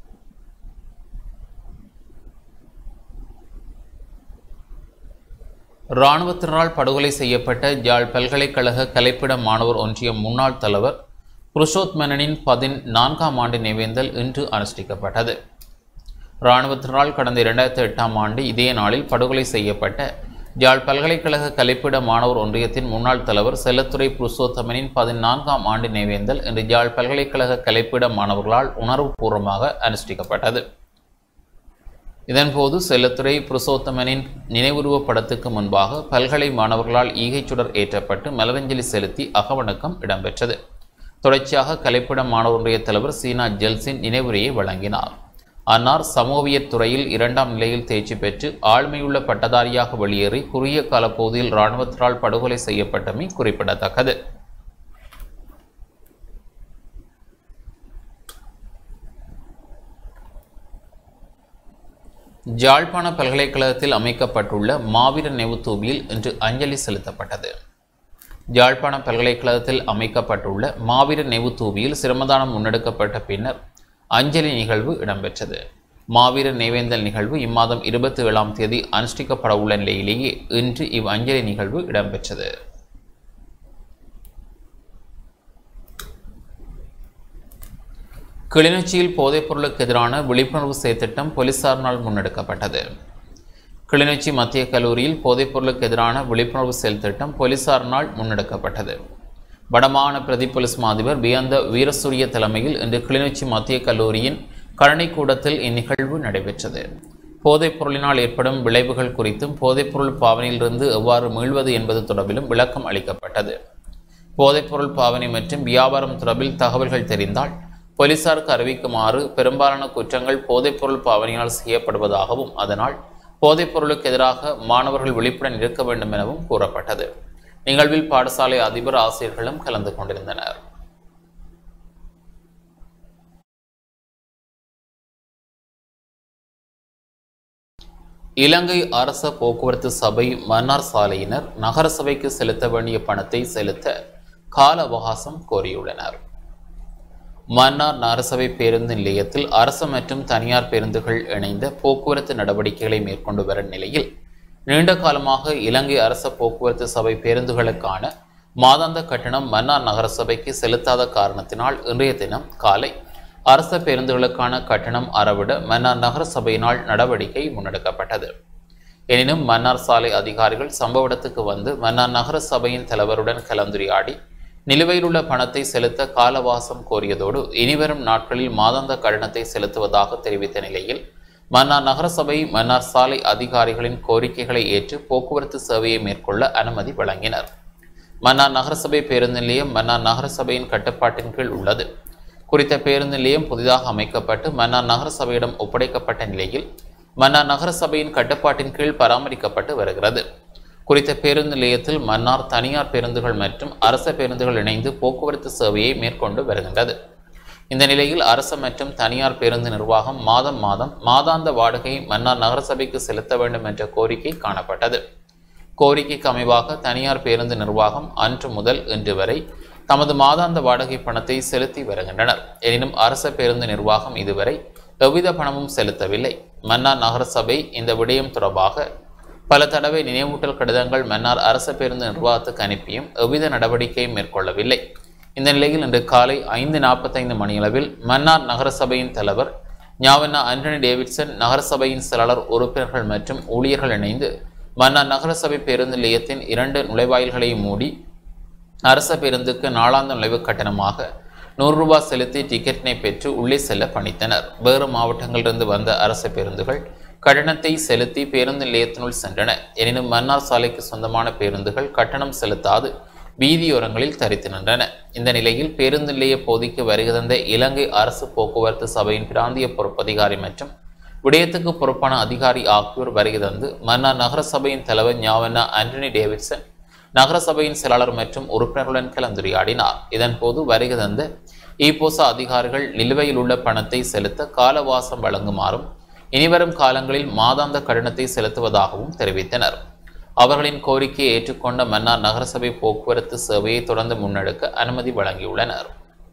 இராணுவத்தினரால் படுகொலை செய்யப்பட்ட யாழ் பல்கலைக்கழக கலைப்பிட மாணவர் ஒன்றியம் முன்னாள் தலைவர் புருஷோத்மனின் பதின் நான்காம் ஆண்டு நினைவேந்தல் இன்று அனுஷ்டிக்கப்பட்டது இராணுவத்தினரால் கடந்த இரண்டாயிரத்தி எட்டாம் ஆண்டு இதே நாளில் படுகொலை செய்யப்பட்ட யாழ் பல்கலைக்கழக கலைப்பிட மாணவர் ஒன்றியத்தின் முன்னாள் தலைவர் செல்லத்துறை புருஷோத்தமனின் பதினான்காம் ஆண்டு நினைவேந்தல் இன்று யாழ் பல்கலைக்கழக கலைப்பிட மாணவர்களால் உணர்வுபூர்வமாக அனுஷ்டிக்கப்பட்டது இதன்போது செல்லத்துறை புருஷோத்தமனின் நினைவுருவப் படத்துக்கு முன்பாக பல்கலை மாணவர்களால் ஈகைச்சுடர் ஏற்றப்பட்டு மலரஞ்சலி செலுத்தி அகவணக்கம் இடம்பெற்றது தொடர்ச்சியாக கலைப்பிட மாணவர் ஒன்றிய தலைவர் சீனா ஜெல்சின் நினைவுரையை வழங்கினார் அன்னார் சமூகவியற் துறையில் இரண்டாம் நிலையில் தேர்ச்சி பெற்று ஆழ்மையுள்ள பட்டதாரியாக வெளியேறி குறுகிய கால பகுதியில் இராணுவத்தினால் படுகொலை செய்யப்பட்டமை குறிப்பிடத்தக்கது ஜாழ்ப்பாண பல்கலைக்கழகத்தில் அமைக்கப்பட்டுள்ள மாவீர நினைவுத்தூபியில் இன்று அஞ்சலி செலுத்தப்பட்டது யாழ்ப்பாண பல்கலைக்கழகத்தில் அமைக்கப்பட்டுள்ள மாவீர நினைவுத்தூபியில் சிரமதானம் முன்னெடுக்கப்பட்ட பின்னர் அஞ்சலி நிகழ்வு இடம்பெற்றது மாவீர நினைவேந்தல் நிகழ்வு இம்மாதம் இருபத்தி ஏழாம் தேதி அனுஷ்டிக்கப்பட உள்ள நிலையிலேயே இன்று இவ் அஞ்சலி நிகழ்வு இடம்பெற்றது கிளிநொச்சியில் போதைப்பொருளுக்கு எதிரான விழிப்புணர்வு செயற்திட்டம் போலீசாரினால் முன்னெடுக்கப்பட்டது கிளிநொச்சி மத்திய கல்லூரியில் போதைப்பொருளுக்கு எதிரான விழிப்புணர்வு செயல் திட்டம் போலீசாரினால் முன்னெடுக்கப்பட்டது வடமாகாண பிரதி போலீஸ் மாதிபர் பியந்த வீரசூரிய தலைமையில் இன்று கிளிநொச்சி மத்திய கல்லூரியின் கழனி கூடத்தில் இந்நிகழ்வு நடைபெற்றது போதைப் பொருளினால் ஏற்படும் விளைவுகள் குறித்தும் போதைப்பொருள் பாவனையிலிருந்து எவ்வாறு மீள்வது என்பது தொடர்பிலும் விளக்கம் அளிக்கப்பட்டது போதைப்பொருள் பாவனை மற்றும் வியாபாரம் தொடர்பில் தகவல்கள் தெரிந்தால் போலீசாருக்கு அறிவிக்குமாறு பெரும்பாலான குற்றங்கள் போதைப்பொருள் பாவனையால் செய்யப்படுவதாகவும் அதனால் போதைப்பொருளுக்கு எதிராக மாணவர்கள் விழிப்புடன் இருக்க வேண்டும் எனவும் கூறப்பட்டது நிகழ்வில் பாடசாலை அதிபர் ஆசிரியர்களும் கலந்து கொண்டிருந்தனர் இலங்கை அரச போக்குவரத்து சபை மன்னார் சாலையினர் நகர சபைக்கு செலுத்த வேண்டிய பணத்தை செலுத்த கால அவகாசம் கோரியுள்ளனர் மன்னார் நகரசபை பேருந்து நிலையத்தில் அரசு மற்றும் தனியார் பேருந்துகள் இணைந்த போக்குவரத்து நடவடிக்கைகளை மேற்கொண்டு வரும் நிலையில் நீண்ட காலமாக இலங்கை அரச போக்குவரத்து சபை பேருந்துகளுக்கான மாதாந்த கட்டணம் மன்னார் நகரசபைக்கு செலுத்தாத காரணத்தினால் இன்றைய தினம் காலை அரச பேருந்துகளுக்கான கட்டணம் அறவிட மன்னார் நகர சபையினால் நடவடிக்கை முன்னெடுக்கப்பட்டது எனினும் மன்னார் சாலை அதிகாரிகள் சம்பவ இடத்துக்கு வந்து மன்னார் நகர சபையின் தலைவருடன் கலந்துரையாடி நிலுவையில் உள்ள பணத்தை செலுத்த காலவாசம் கோரியதோடு இனிவரும் நாட்களில் மாதாந்த கட்டணத்தை செலுத்துவதாக தெரிவித்த நிலையில் மன்னார் நகரசபை மன்னார் சாலை அதிகாரிகளின் கோரிக்கைகளை ஏற்று போக்குவரத்து சேவையை மேற்கொள்ள அனுமதி வழங்கினர் மன்னார் நகரசபை பேருந்து நிலையம் மன்னார் நகரசபையின் கட்டுப்பாட்டின் கீழ் உள்ளது குறித்த பேருந்து நிலையம் புதிதாக அமைக்கப்பட்டு மன்னார் நகரசபையிடம் ஒப்படைக்கப்பட்ட நிலையில் மன்னார் நகரசபையின் கட்டுப்பாட்டின் கீழ் பராமரிக்கப்பட்டு வருகிறது குறித்த பேருந்து நிலையத்தில் மன்னார் தனியார் பேருந்துகள் மற்றும் அரச பேருந்துகள் இணைந்து போக்குவரத்து சேவையை மேற்கொண்டு வருகின்றது இந்த நிலையில் அரசு மற்றும் தனியார் பேருந்து நிர்வாகம் மாதம் மாதம் மாதாந்த வாடகை மன்னார் நகரசபைக்கு செலுத்த வேண்டும் என்ற கோரிக்கை காணப்பட்டது கோரிக்கைக்கு அமைவாக தனியார் பேருந்து நிர்வாகம் அன்று முதல் இன்று வரை தமது மாதாந்த வாடகை பணத்தை செலுத்தி வருகின்றனர் எனினும் அரச பேருந்து நிர்வாகம் இதுவரை எவ்வித பணமும் செலுத்தவில்லை மன்னார் நகரசபை இந்த விடயம் தொடர்பாக பல தடவை நினைவூட்டல் கடிதங்கள் மன்னார் அரச பேருந்து நிர்வாகத்துக்கு அனுப்பியும் எவ்வித நடவடிக்கையும் மேற்கொள்ளவில்லை இந்த நிலையில் இன்று காலை ஐந்து நாற்பத்தைந்து மணியளவில் மன்னார் நகரசபையின் தலைவர் ஞாவண்ணா ஆண்டனி டேவிட்சன் நகரசபையின் செயலாளர் உறுப்பினர்கள் மற்றும் ஊழியர்கள் இணைந்து மன்னார் நகரசபை பேருந்து நிலையத்தின் இரண்டு நுழைவாயில்களையும் மூடி அரச பேருந்துக்கு நாளாந்த நுழைவு கட்டணமாக நூறு ரூபாய் செலுத்தி டிக்கெட்டினை பெற்று உள்ளே செல்ல பணித்தனர் வேறு மாவட்டங்களிலிருந்து வந்த அரச பேருந்துகள் கட்டணத்தை செலுத்தி பேருந்து நிலையத்தினுள் சென்றன எனினும் மன்னார் சாலைக்கு சொந்தமான பேருந்துகள் கட்டணம் செலுத்தாது வீதியோரங்களில் தரித்து நின்றன இந்த நிலையில் பேருந்து நிலைய பகுதிக்கு வருகை தந்த இலங்கை அரசு போக்குவரத்து சபையின் பிராந்திய பொறுப்பதிகாரி மற்றும் விடயத்துக்கு பொறுப்பான அதிகாரி ஆகியோர் வருகை தந்து மன்னார் நகர சபையின் தலைவர் ஞாவண்ணா ஆண்டனி டேவிட்சன் நகரசபையின் செயலாளர் மற்றும் உறுப்பினர்களுடன் கலந்துரையாடினார் இதன்போது வருகை தந்த ஈபோசா அதிகாரிகள் நிலுவையில் உள்ள பணத்தை செலுத்த காலவாசம் வழங்குமாறும் இனிவரும் காலங்களில் மாதாந்த கட்டணத்தை செலுத்துவதாகவும் தெரிவித்தனர் அவர்களின் கோரிக்கையை ஏற்றுக்கொண்ட மன்னார் நகரசபை போக்குவரத்து சேவையை தொடர்ந்து முன்னெடுக்க அனுமதி வழங்கியுள்ளனர்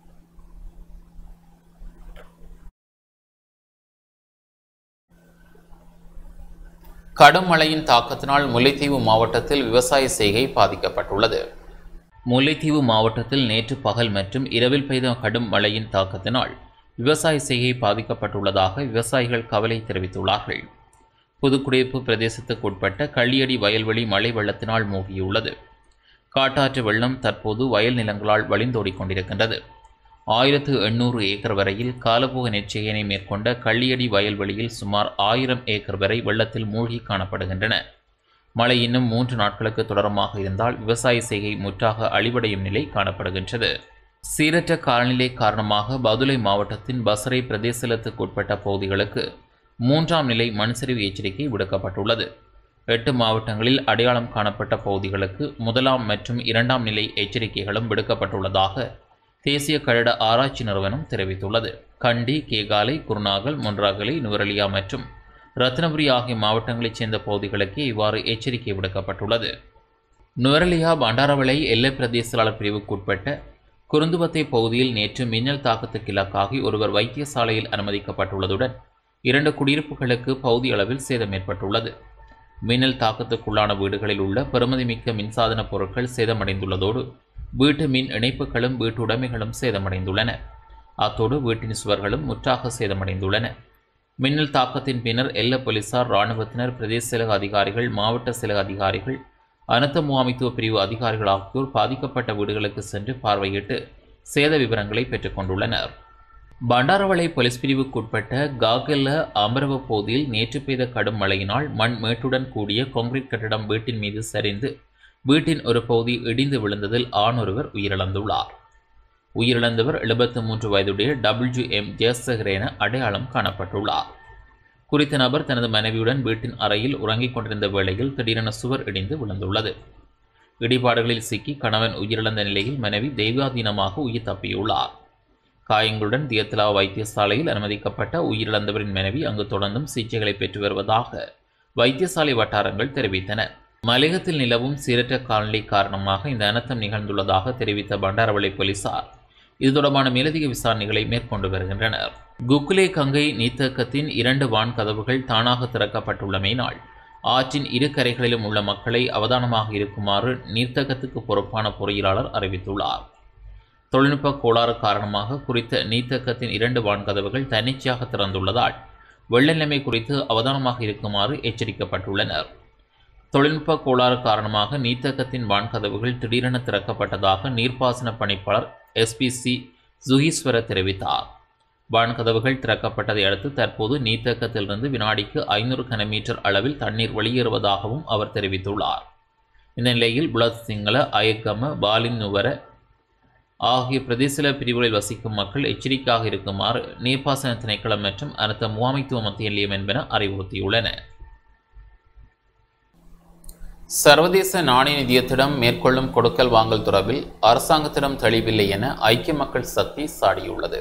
கடும் மழையின் தாக்கத்தினால் முல்லைத்தீவு மாவட்டத்தில் விவசாய செய்கை பாதிக்கப்பட்டுள்ளது முல்லைத்தீவு மாவட்டத்தில் நேற்று பகல் மற்றும் இரவில் பெய்த கடும் மழையின் தாக்கத்தினால் விவசாய செய்கை பாதிக்கப்பட்டுள்ளதாக விவசாயிகள் கவலை தெரிவித்துள்ளார்கள் புதுக்குடியிருப்பு பிரதேசத்துக்கு உட்பட்ட கள்ளியடி வயல்வெளி மழை வெள்ளத்தினால் மூழ்கியுள்ளது காட்டாற்று வெள்ளம் தற்போது வயல் நிலங்களால் வழிந்தோடிக் கொண்டிருக்கின்றது ஆயிரத்து எண்ணூறு ஏக்கர் வரையில் காலபோக நெற்செய்கனை மேற்கொண்ட கள்ளியடி வயல்வெளியில் சுமார் ஆயிரம் ஏக்கர் வரை வெள்ளத்தில் மூழ்கி காணப்படுகின்றன மழை இன்னும் மூன்று நாட்களுக்கு தொடரமாக இருந்தால் விவசாய செய்கை முற்றாக அழிவடையும் நிலை காணப்படுகின்றது சீரற்ற காலநிலை காரணமாக பதுளை மாவட்டத்தின் பசறை பிரதேசலத்துக்கு உட்பட்ட பகுதிகளுக்கு மூன்றாம் நிலை மண்சரிவு எச்சரிக்கை விடுக்கப்பட்டுள்ளது எட்டு மாவட்டங்களில் அடையாளம் காணப்பட்ட பகுதிகளுக்கு முதலாம் மற்றும் இரண்டாம் நிலை எச்சரிக்கைகளும் விடுக்கப்பட்டுள்ளதாக தேசிய கழட ஆராய்ச்சி நிறுவனம் தெரிவித்துள்ளது கண்டி கேகாலை குருநாகல் மொன்றாகலை நுவரலியா மற்றும் ரத்னபுரி ஆகிய மாவட்டங்களைச் சேர்ந்த பகுதிகளுக்கு இவ்வாறு எச்சரிக்கை விடுக்கப்பட்டுள்ளது நுவரலியா பண்டாரவளை எல்லை பிரதேச செயலாளர் பிரிவுக்குட்பட்ட குருந்துவத்தை பகுதியில் நேற்று மின்னல் தாக்கத்துக்கு இலக்காகி ஒருவர் வைத்தியசாலையில் அனுமதிக்கப்பட்டுள்ளதுடன் இரண்டு குடியிருப்புகளுக்கு பகுதி அளவில் சேதம் ஏற்பட்டுள்ளது மின்னல் தாக்கத்துக்குள்ளான வீடுகளில் உள்ள பெறுமதிமிக்க மின்சாதன பொருட்கள் சேதமடைந்துள்ளதோடு வீட்டு மின் இணைப்புகளும் வீட்டு உடைமைகளும் சேதமடைந்துள்ளன அத்தோடு வீட்டின் சுவர்களும் முற்றாக சேதமடைந்துள்ளன மின்னல் தாக்கத்தின் பின்னர் எல்ல போலீசார் இராணுவத்தினர் பிரதேச செயலக அதிகாரிகள் மாவட்ட செயலக அதிகாரிகள் அனர்த்த முகாமைத்துவ பிரிவு அதிகாரிகள் ஆகியோர் பாதிக்கப்பட்ட வீடுகளுக்கு சென்று பார்வையிட்டு சேத விவரங்களை பெற்றுக்கொண்டுள்ளனர் பண்டாரவளை போலீஸ் பிரிவுக்குட்பட்ட காகல்ல அமரவ பகுதியில் நேற்று பெய்த கடும் மழையினால் மண் மேட்டுடன் கூடிய கான்கிரீட் கட்டடம் வீட்டின் மீது சரிந்து வீட்டின் ஒரு பகுதி இடிந்து விழுந்ததில் ஆண் ஒருவர் உயிரிழந்துள்ளார் உயிரிழந்தவர் எழுபத்து மூன்று வயதுடைய டபிள்யூ எம் ஜெயசேகர் என அடையாளம் காணப்பட்டுள்ளார் குறித்த நபர் தனது மனைவியுடன் வீட்டின் அறையில் உறங்கிக் கொண்டிருந்த வேளையில் திடீரென சுவர் இடிந்து விழுந்துள்ளது இடிபாடுகளில் சிக்கி கணவன் உயிரிழந்த நிலையில் மனைவி தெய்வாதீனமாக உயிர் தப்பியுள்ளார் காயங்களுடன் தியத்லா வைத்தியசாலையில் அனுமதிக்கப்பட்ட உயிரிழந்தவரின் மனைவி அங்கு தொடர்ந்தும் சிகிச்சைகளை பெற்று வருவதாக வைத்தியசாலை வட்டாரங்கள் தெரிவித்தன மலையகத்தில் நிலவும் சீரற்ற காலநிலை காரணமாக இந்த அனர்த்தம் நிகழ்ந்துள்ளதாக தெரிவித்த பண்டாரவளை போலீசார் இது தொடர்பான மேலதிக விசாரணைகளை மேற்கொண்டு வருகின்றனர் குக்குலே கங்கை நீர்த்தேக்கத்தின் இரண்டு வான் கதவுகள் தானாக திறக்கப்பட்டுள்ளமையினால் ஆற்றின் இரு கரைகளிலும் உள்ள மக்களை அவதானமாக இருக்குமாறு நீர்த்தேக்கத்துக்கு பொறுப்பான பொறியியலாளர் அறிவித்துள்ளார் தொழில்நுட்ப கோளாறு காரணமாக குறித்த நீர்த்தேக்கத்தின் இரண்டு வான்கதவுகள் தன்னிச்சையாக திறந்துள்ளதால் வெள்ள நிலைமை குறித்து அவதானமாக இருக்குமாறு எச்சரிக்கப்பட்டுள்ளனர் தொழில்நுட்ப கோளாறு காரணமாக நீர்த்தேக்கத்தின் வான்கதவுகள் திடீரென திறக்கப்பட்டதாக நீர்ப்பாசன பணிப்பாளர் எஸ்பிசி சுகீஸ்வர தெரிவித்தார் வான்கதவுகள் திறக்கப்பட்டதை அடுத்து தற்போது நீர்த்தேக்கத்திலிருந்து வினாடிக்கு ஐநூறு கனமீட்டர் அளவில் தண்ணீர் வெளியேறுவதாகவும் அவர் தெரிவித்துள்ளார் இந்த நிலையில் புலத் சிங்கள அயக்கம பாலின் நுவர ஆகிய பிரதேச பிரிவுகளில் வசிக்கும் மக்கள் எச்சரிக்கையாக இருக்குமாறு நீர்ப்பாசன திணைக்களம் மற்றும் அனைத்து முகாமைத்துவ மத்திய நிலையம் என்பன அறிவுறுத்தியுள்ளன சர்வதேச நாணய நிதியத்திடம் மேற்கொள்ளும் கொடுக்கல் வாங்கல் தொடர்பில் அரசாங்கத்திடம் தெளிவில்லை என ஐக்கிய மக்கள் சக்தி சாடியுள்ளது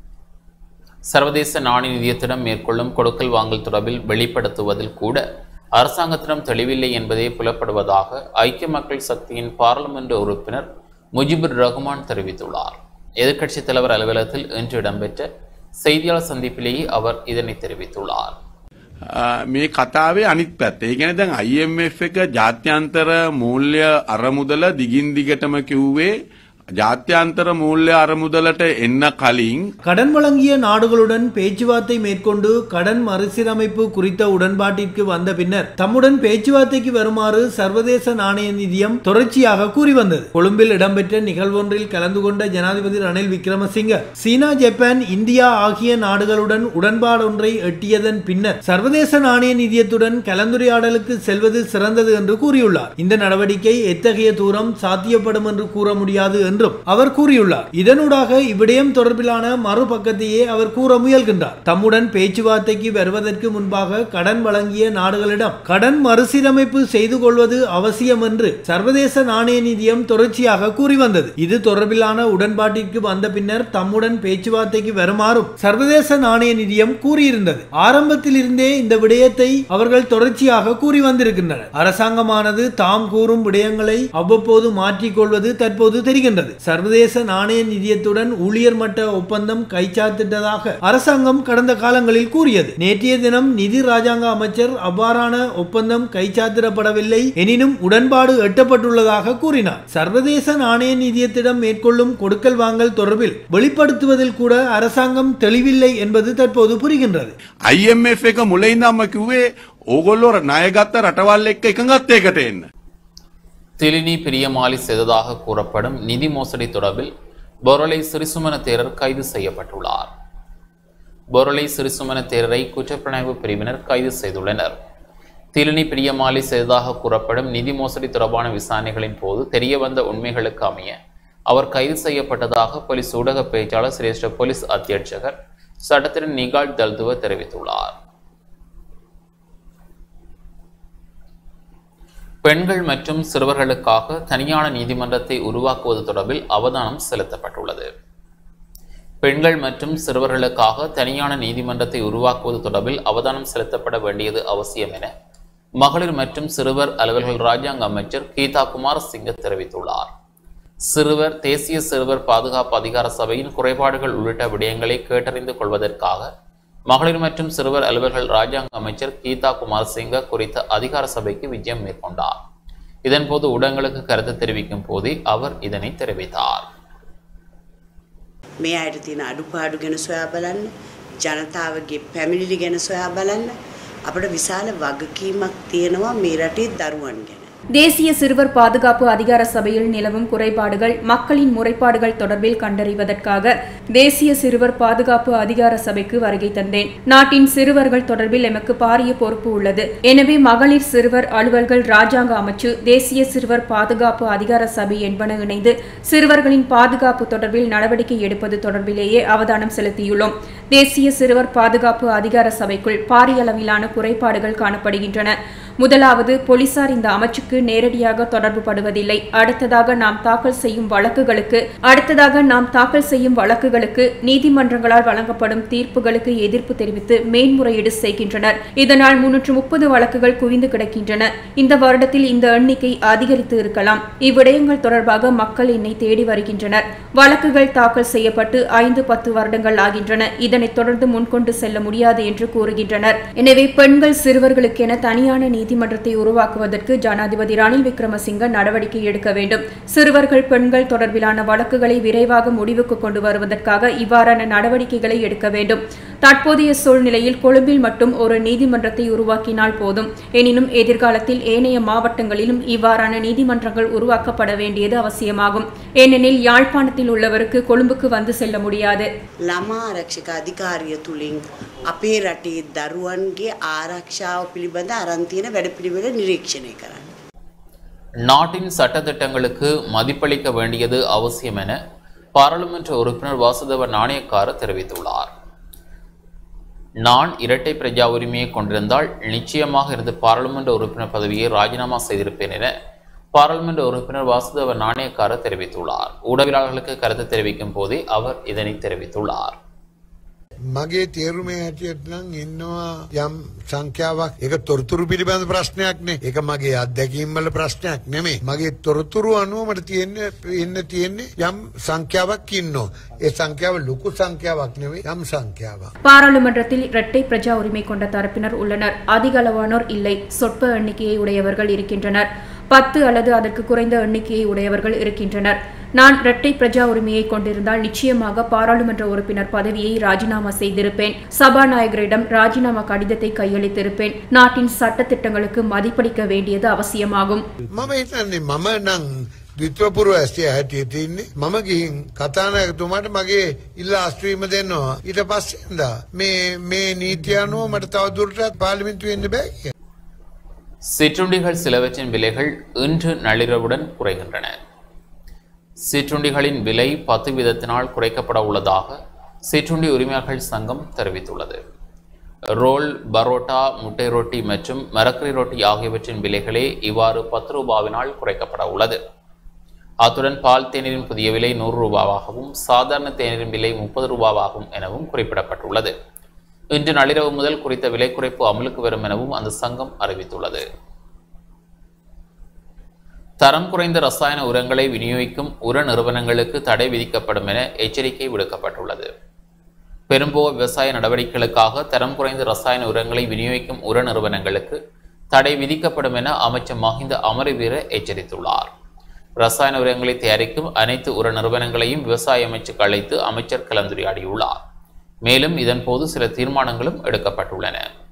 சர்வதேச நாணய நிதியத்திடம் மேற்கொள்ளும் கொடுக்கல் வாங்கல் தொடர்பில் வெளிப்படுத்துவதில் கூட அரசாங்கத்திடம் தெளிவில்லை என்பதே புலப்படுவதாக ஐக்கிய மக்கள் சக்தியின் பாராளுமன்ற உறுப்பினர் முஜிபுர் ரஹ்மான் தெரிவித்துள்ளார் எதிர்க்கட்சித் தலைவர் அலுவலகத்தில் இன்று இடம்பெற்ற செய்தியாளர் சந்திப்பிலேயே அவர் இதனை தெரிவித்துள்ளார் මේ කතාවේ අනිත් පැත්ත. ඒ කියන්නේ දැන් IMF එක ජාත්‍යන්තර මූල්‍ය අරමුදල දිගින් දිගටම කිව්වේ ජාත්‍යන්තර මූල්‍ය අරමුදලට එන්න කලින් கடன் வழங்கிய நாடுகளுடன் பேச்சுவார்த்தை மேற்கொண்டு கடன் மறுசீரமைப்பு குறித்த உடன்பாட்டிற்கு வந்த பின்னர் தம்முடன் பேச்சுவார்த்தைக்கு வருமாறு சர்வதேச நாணய நிதியம் தொடர்ச்சியாக கூறி வந்தது கொழும்பில் இடம்பெற்ற நிகழ்வொன்றில் கலந்து கொண்ட ஜனாதிபதி Ranil Wickremesinghe China Japan India ஆகிய நாடுகளுடன் உடன்பாடொன்றை எட்டியதன் பின்னர் சர்வதேச நாணய நிதியத்துடன் கலந்துரையாடலுக்கு செல்வது சிறந்தது என்று கூறியுள்ளார் இந்த நடவடிக்கை எத்தகைய தூரம் சாத்தியப்படும் என்று கூற முடியாது என்றும் அவர் கூறியுள்ளார் இதனூடாக இவ்விடயம் தொடர்பிலான மறுபக்கத்தையே அவர் கூற முயல்கின்றார் தம்முடன் பேச்சுவார்த்தைக்கு வருவதற்கு முன்பாக கடன் வழங்கிய நாடுகளிடம் கடன் மறுசீரமைப்பு செய்து கொள்வது அவசியம் என்று சர்வதேச நாணய நிதியம் தொடர்ச்சியாக கூறி வந்தது இது தொடர்பிலான உடன்பாட்டிற்கு வந்த பின்னர் தம்முடன் பேச்சுவார்த்தைக்கு வருமாறும் சர்வதேச நாணய நிதியம் கூறியிருந்தது ஆரம்பத்தில் இருந்தே இந்த விடயத்தை அவர்கள் தொடர்ச்சியாக கூறி வந்திருக்கின்றனர் அரசாங்கமானது தாம் கூறும் விடயங்களை அவ்வப்போது மாற்றிக்கொள்வது தற்போது தெரிகின்றது சர்வதேச நாணய நிதியத்துடன் ஊழியர் மட்ட ஒப்பந்தம் கைச்சாத்திட்டதாக அரசாங்கம் கடந்த காலங்களில் கூறியது நேற்றைய தினம் நிதி ராஜாங்க அமைச்சர் அவ்வாறான ஒப்பந்தம் கைச்சாத்திடப்படவில்லை எனினும் உடன்பாடு எட்டப்பட்டுள்ளதாக கூறினார் சர்வதேச நாணய நிதியத்திடம் மேற்கொள்ளும் கொடுக்கல் வாங்கல் தொடர்பில் வெளிப்படுத்துவதில் கூட அரசாங்கம் தெளிவில்லை என்பது தற்போது புரிகின்றது IMF එක මුලින් ඉඳන්ම කිව්වේ ඕගොල්ලෝ ණයගත්ත රටවල් එක්ක එකඟත්වයකට එන්න. திலினி பிரியமாலி செய்ததாக கூறப்படும் நிதி மோசடி தொடர்பில் பொருளை சிறிசுமன தேரர் கைது செய்யப்பட்டுள்ளார் பொருளை சிறிசுமன தேரரை குற்றப்புலனாய்வு பிரிவினர் கைது செய்துள்ளனர் திலினி பிரியமாலி செய்ததாக கூறப்படும் நிதி மோசடி தொடர்பான விசாரணைகளின் போது தெரிய வந்த உண்மைகளுக்கு அமைய அவர் கைது செய்யப்பட்டதாக போலீஸ் ஊடக பேச்சாளர் சிரேஷ்ட போலீஸ் அத்தியட்சகர் சட்டத்தின் நிகால் தல்துவ தெரிவித்துள்ளார் பெண்கள் மற்றும் சிறுவர்களுக்காக தனியான நீதிமன்றத்தை உருவாக்குவது தொடர்பில் அவதானம் செலுத்தப்பட்டுள்ளது பெண்கள் மற்றும் சிறுவர்களுக்காக தனியான நீதிமன்றத்தை உருவாக்குவது தொடர்பில் அவதானம் செலுத்தப்பட வேண்டியது அவசியம் என மகளிர் மற்றும் சிறுவர் அலுவல்கள் ராஜாங்க அமைச்சர் கீதா குமார் சிங்க தெரிவித்துள்ளார் சிறுவர் தேசிய சிறுவர் பாதுகாப்பு அதிகார சபையின் குறைபாடுகள் உள்ளிட்ட விடயங்களை கேட்டறிந்து கொள்வதற்காக மகளிர் மற்றும் சிறுவர் அலுவல்கள் ராஜாங்க அமைச்சர் கீதா குமார் சிங்க குறித்த அதிகார சபைக்கு விஜயம் மேற்கொண்டார் இதன்போது ஊடகங்களுக்கு கருத்து தெரிவிக்கும் போதே அவர் இதனை தெரிவித்தார் මේ අයට තියෙන අඩුපාඩු ගැන සොයා බලන්න ජනතාවගේ පැමිණිලි ගැන සොයා බලන්න අපට විශාල වගකීමක් තියෙනවා මේ රටේ දරුවන් ගැන. தேசிய சிறுவர் பாதுகாப்பு அதிகார சபையில் நிலவும் குறைபாடுகள் மக்களின் முறைப்பாடுகள் தொடர்பில் கண்டறிவதற்காக தேசிய சிறுவர் பாதுகாப்பு அதிகார சபைக்கு வருகை தந்தேன் நாட்டின் சிறுவர்கள் தொடர்பில் எமக்கு பாரிய பொறுப்பு உள்ளது எனவே மகளிர் சிறுவர் அலுவல்கள் ராஜாங்க அமைச்சு தேசிய சிறுவர் பாதுகாப்பு அதிகார சபை என்பன இணைந்து சிறுவர்களின் பாதுகாப்பு தொடர்பில் நடவடிக்கை எடுப்பது தொடர்பிலேயே அவதானம் செலுத்தியுள்ளோம் தேசிய சிறுவர் பாதுகாப்பு அதிகார சபைக்குள் பாரிய அளவிலான குறைபாடுகள் காணப்படுகின்றன முதலாவது போலீசார் இந்த அமைச்சுக்கு நேரடியாக தொடர்பு படுவதில்லை அடுத்ததாக நாம் தாக்கல் செய்யும் வழக்குகளுக்கு அடுத்ததாக நாம் தாக்கல் செய்யும் வழக்குகளுக்கு நீதிமன்றங்களால் வழங்கப்படும் தீர்ப்புகளுக்கு எதிர்ப்பு தெரிவித்து மேன்முறையீடு செய்கின்றனர் இதனால் முன்னூற்று முப்பது வழக்குகள் குவிந்து கிடக்கின்றன இந்த வருடத்தில் இந்த எண்ணிக்கை அதிகரித்து இருக்கலாம் இவ்விடயங்கள் தொடர்பாக மக்கள் என்னை தேடி வருகின்றனர் வழக்குகள் தாக்கல் செய்யப்பட்டு ஐந்து பத்து வருடங்கள் ஆகின்றன இதனைத் தொடர்ந்து முன்கொண்டு செல்ல முடியாது என்று கூறுகின்றனர் எனவே பெண்கள் சிறுவர்களுக்கென தனியான நீதிமன்றத்தை உருவாக்குவதற்கு ஜனாதிபதி ரணில் விக்ரமசிங்க நடவடிக்கை எடுக்க வேண்டும் சிறுவர்கள் பெண்கள் தொடர்பிலான வழக்குகளை விரைவாக முடிவுக்கு கொண்டு வருவதற்காக இவ்வாறான நடவடிக்கைகளை எடுக்க வேண்டும் தற்போதைய சூழ்நிலையில் கொழும்பில் மட்டும் ஒரு நீதிமன்றத்தை உருவாக்கினால் போதும் எனினும் எதிர்காலத்தில் ஏனைய மாவட்டங்களிலும் இவ்வாறான நீதிமன்றங்கள் உருவாக்கப்பட வேண்டியது அவசியமாகும் ஏனெனில் யாழ்ப்பாணத்தில் உள்ளவருக்கு கொழும்புக்கு வந்து செல்ல முடியாது ළමා ආරක්ෂක අධිකාරිය තුළින් අපේ රටේ දරුවන්ගේ ආරක්ෂාව පිළිබඳ අරන්තියන වැඩපිළිවෙල නිරීක්ෂණය කරන්න. நாட்டின் சட்டத்திட்டங்களுக்கு மதிப்பளிக்க வேண்டியது அவசியம் என பாராளுமன்ற உறுப்பினர் வாசுதேவ நாணயக்கார தெரிவித்துள்ளார் நான் இரட்டை பிரஜா உரிமையை கொண்டிருந்தால் நிச்சயமாக இருந்து பாராளுமன்ற உறுப்பினர் பதவியை ராஜினாமா செய்திருப்பேன் என பாராளுமன்ற உறுப்பினர் வாசுதேவ நாணயக்கார தெரிவித்துள்ளார் ஊடகவியலாளர்களுக்கு கருத்து தெரிவிக்கும் போதே அவர் இதனை தெரிவித்துள்ளார் මගේ තේරුමේ හැටියට නම් ඉන්නවා යම් සංඛ්‍යාවක් ඒක තොරතුරු පිළිබඳ ප්‍රශ්නයක් නේ ඒක මගේ අත්දැකීම් වල ප්‍රශ්නයක් නෙමෙයි මගේ තොරතුරු අනුව මට තියෙන්නේ ඉන්න තියෙන්නේ යම් සංඛ්‍යාවක් ඉන්නවා ඒ සංඛ්‍යාව ලොකු සංඛ්‍යාවක් නෙමෙයි යම් සංඛ්‍යාවක් பாராளுமன்றத்தில் இரட்டை பிரஜா உரிமை கொண்ட தரப்பினர் உள்ளனர் அதிக அளவானோர் இல்லை சொற்ப எண்ணிக்கையை உடையவர்கள் இருக்கின்றனர் பத்து அல்லது அதற்கு குறைந்த எண்ணிக்கையை உடையவர்கள் இருக்கின்றனர் நான் இரட்டை பிரஜா உரிமையை கொண்டிருந்தால் நிச்சயமாக பாராளுமன்ற உறுப்பினர் பதவியை ராஜினாமா செய்திருப்பேன் சபாநாயகரிடம் ராஜினாமா கடிதத்தை கையளித்திருப்பேன் நாட்டின் சட்ட திட்டங்களுக்கு மதிப்பளிக்க வேண்டியது அவசியமாகும் මම හිතන්නේ මම නම් ද්විත්වපුර ඇස්තිය හැටිය තින්නේ මම ගිහින් කතානායකතුමාට මගේ ඉල්ල අස්ත්‍රීම දෙන්නවා ඊට පස්සෙන්දා මේ මේ නීතිය අනුව මට තවදුරටත් පාලිමින්තු වෙන්න බෑ කියලා. சிற்றுண்டிகள் சிலவற்றின் விலைகள் இன்று நள்ளிரவுடன் குறைகின்றன சிற்றுண்டிகளின் விலை பத்து வீதத்தினால் குறைக்கப்பட உள்ளதாக சிற்றுண்டி உரிமையாளர்கள் சங்கம் தெரிவித்துள்ளது ரோல் பரோட்டா முட்டை ரொட்டி மற்றும் மரக்கறி ரொட்டி ஆகியவற்றின் விலைகளே இவ்வாறு பத்து ரூபாவினால் குறைக்கப்பட உள்ளது அத்துடன் பால் தேநீரின் புதிய விலை நூறு ரூபாவாகவும் சாதாரண தேநீரின் விலை முப்பது ரூபாவாகும் எனவும் குறிப்பிடப்பட்டுள்ளது இன்று நள்ளிரவு முதல் குறித்த விலை குறைப்பு அமலுக்கு வரும் எனவும் அந்த சங்கம் அறிவித்துள்ளது தரம் குறைந்த ரசாயன உரங்களை விநியோகிக்கும் உர நிறுவனங்களுக்கு தடை விதிக்கப்படும் என எச்சரிக்கை விடுக்கப்பட்டுள்ளது பெரும்போ விவசாய நடவடிக்கைகளுக்காக தரம் குறைந்த ரசாயன உரங்களை விநியோகிக்கும் உர நிறுவனங்களுக்கு தடை விதிக்கப்படும் என அமைச்சர் மஹிந்த அமரவீர எச்சரித்துள்ளார் ரசாயன உரங்களை தயாரிக்கும் அனைத்து உர நிறுவனங்களையும் விவசாய அமைச்சுக்கு அழைத்து அமைச்சர் கலந்துரையாடியுள்ளார் மேலும் இதன்போது சில தீர்மானங்களும் எடுக்கப்பட்டுள்ளன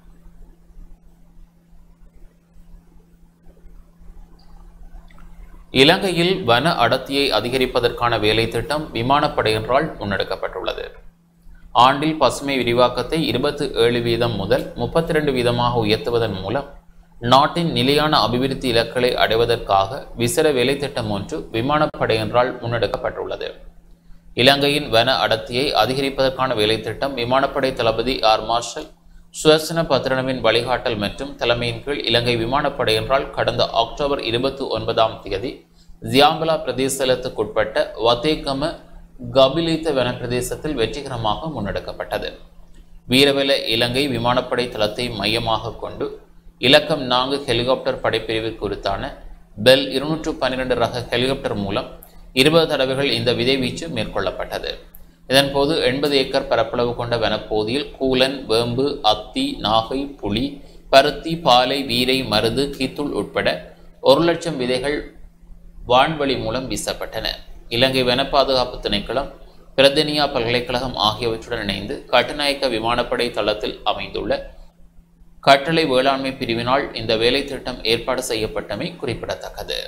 இலங்கையில் வன அடர்த்தியை அதிகரிப்பதற்கான வேலை திட்டம் விமானப்படையினரால் முன்னெடுக்கப்பட்டுள்ளது ஆண்டில் பசுமை விரிவாக்கத்தை இருபத்தி ஏழு வீதம் முதல் முப்பத்தி ரெண்டு வீதமாக உயர்த்துவதன் மூலம் நாட்டின் நிலையான அபிவிருத்தி இலக்குகளை அடைவதற்காக விசேட வேலை திட்டம் ஒன்று விமானப்படையினரால் முன்னெடுக்கப்பட்டுள்ளது இலங்கையின் வன அடர்த்தியை அதிகரிப்பதற்கான வேலை திட்டம் விமானப்படை தளபதி ஆர் மார்ஷல் சுவசன பத்ரனவின் வழிகாட்டல் மற்றும் தலைமையின் கீழ் இலங்கை விமானப்படையினரால் கடந்த அக்டோபர் இருபத்தி ஒன்பதாம் தேதி ஜியாம்பலா பிரதேசத்துக்குட்பட்ட வத்தேகம கபிலித்த வன பிரதேசத்தில் வெற்றிகரமாக முன்னெடுக்கப்பட்டது வீரவெல இலங்கை விமானப்படை தளத்தை மையமாக கொண்டு இலக்கம் நான்கு ஹெலிகாப்டர் படைப்பிரிவு குறித்தான பெல் இருநூற்று பன்னிரண்டு ரக ஹெலிகாப்டர் மூலம் இருபது தடவைகள் இந்த விதைவீச்சு மேற்கொள்ளப்பட்டது இதன்போது எண்பது ஏக்கர் பரப்பளவு கொண்ட வனப்பகுதியில் கூலன் வேம்பு அத்தி நாகை புலி பருத்தி பாலை வீரை மருது கீத்துள் உட்பட ஒரு லட்சம் விதைகள் வான்வழி மூலம் வீசப்பட்டன இலங்கை வன பாதுகாப்பு திணைக்களம் பிரதனியா பல்கலைக்கழகம் ஆகியவற்றுடன் இணைந்து கட்டுநாயக்க விமானப்படை தளத்தில் அமைந்துள்ள கட்டளை வேளாண்மை பிரிவினால் இந்த வேலை திட்டம் ஏற்பாடு செய்யப்பட்டமை குறிப்பிடத்தக்கது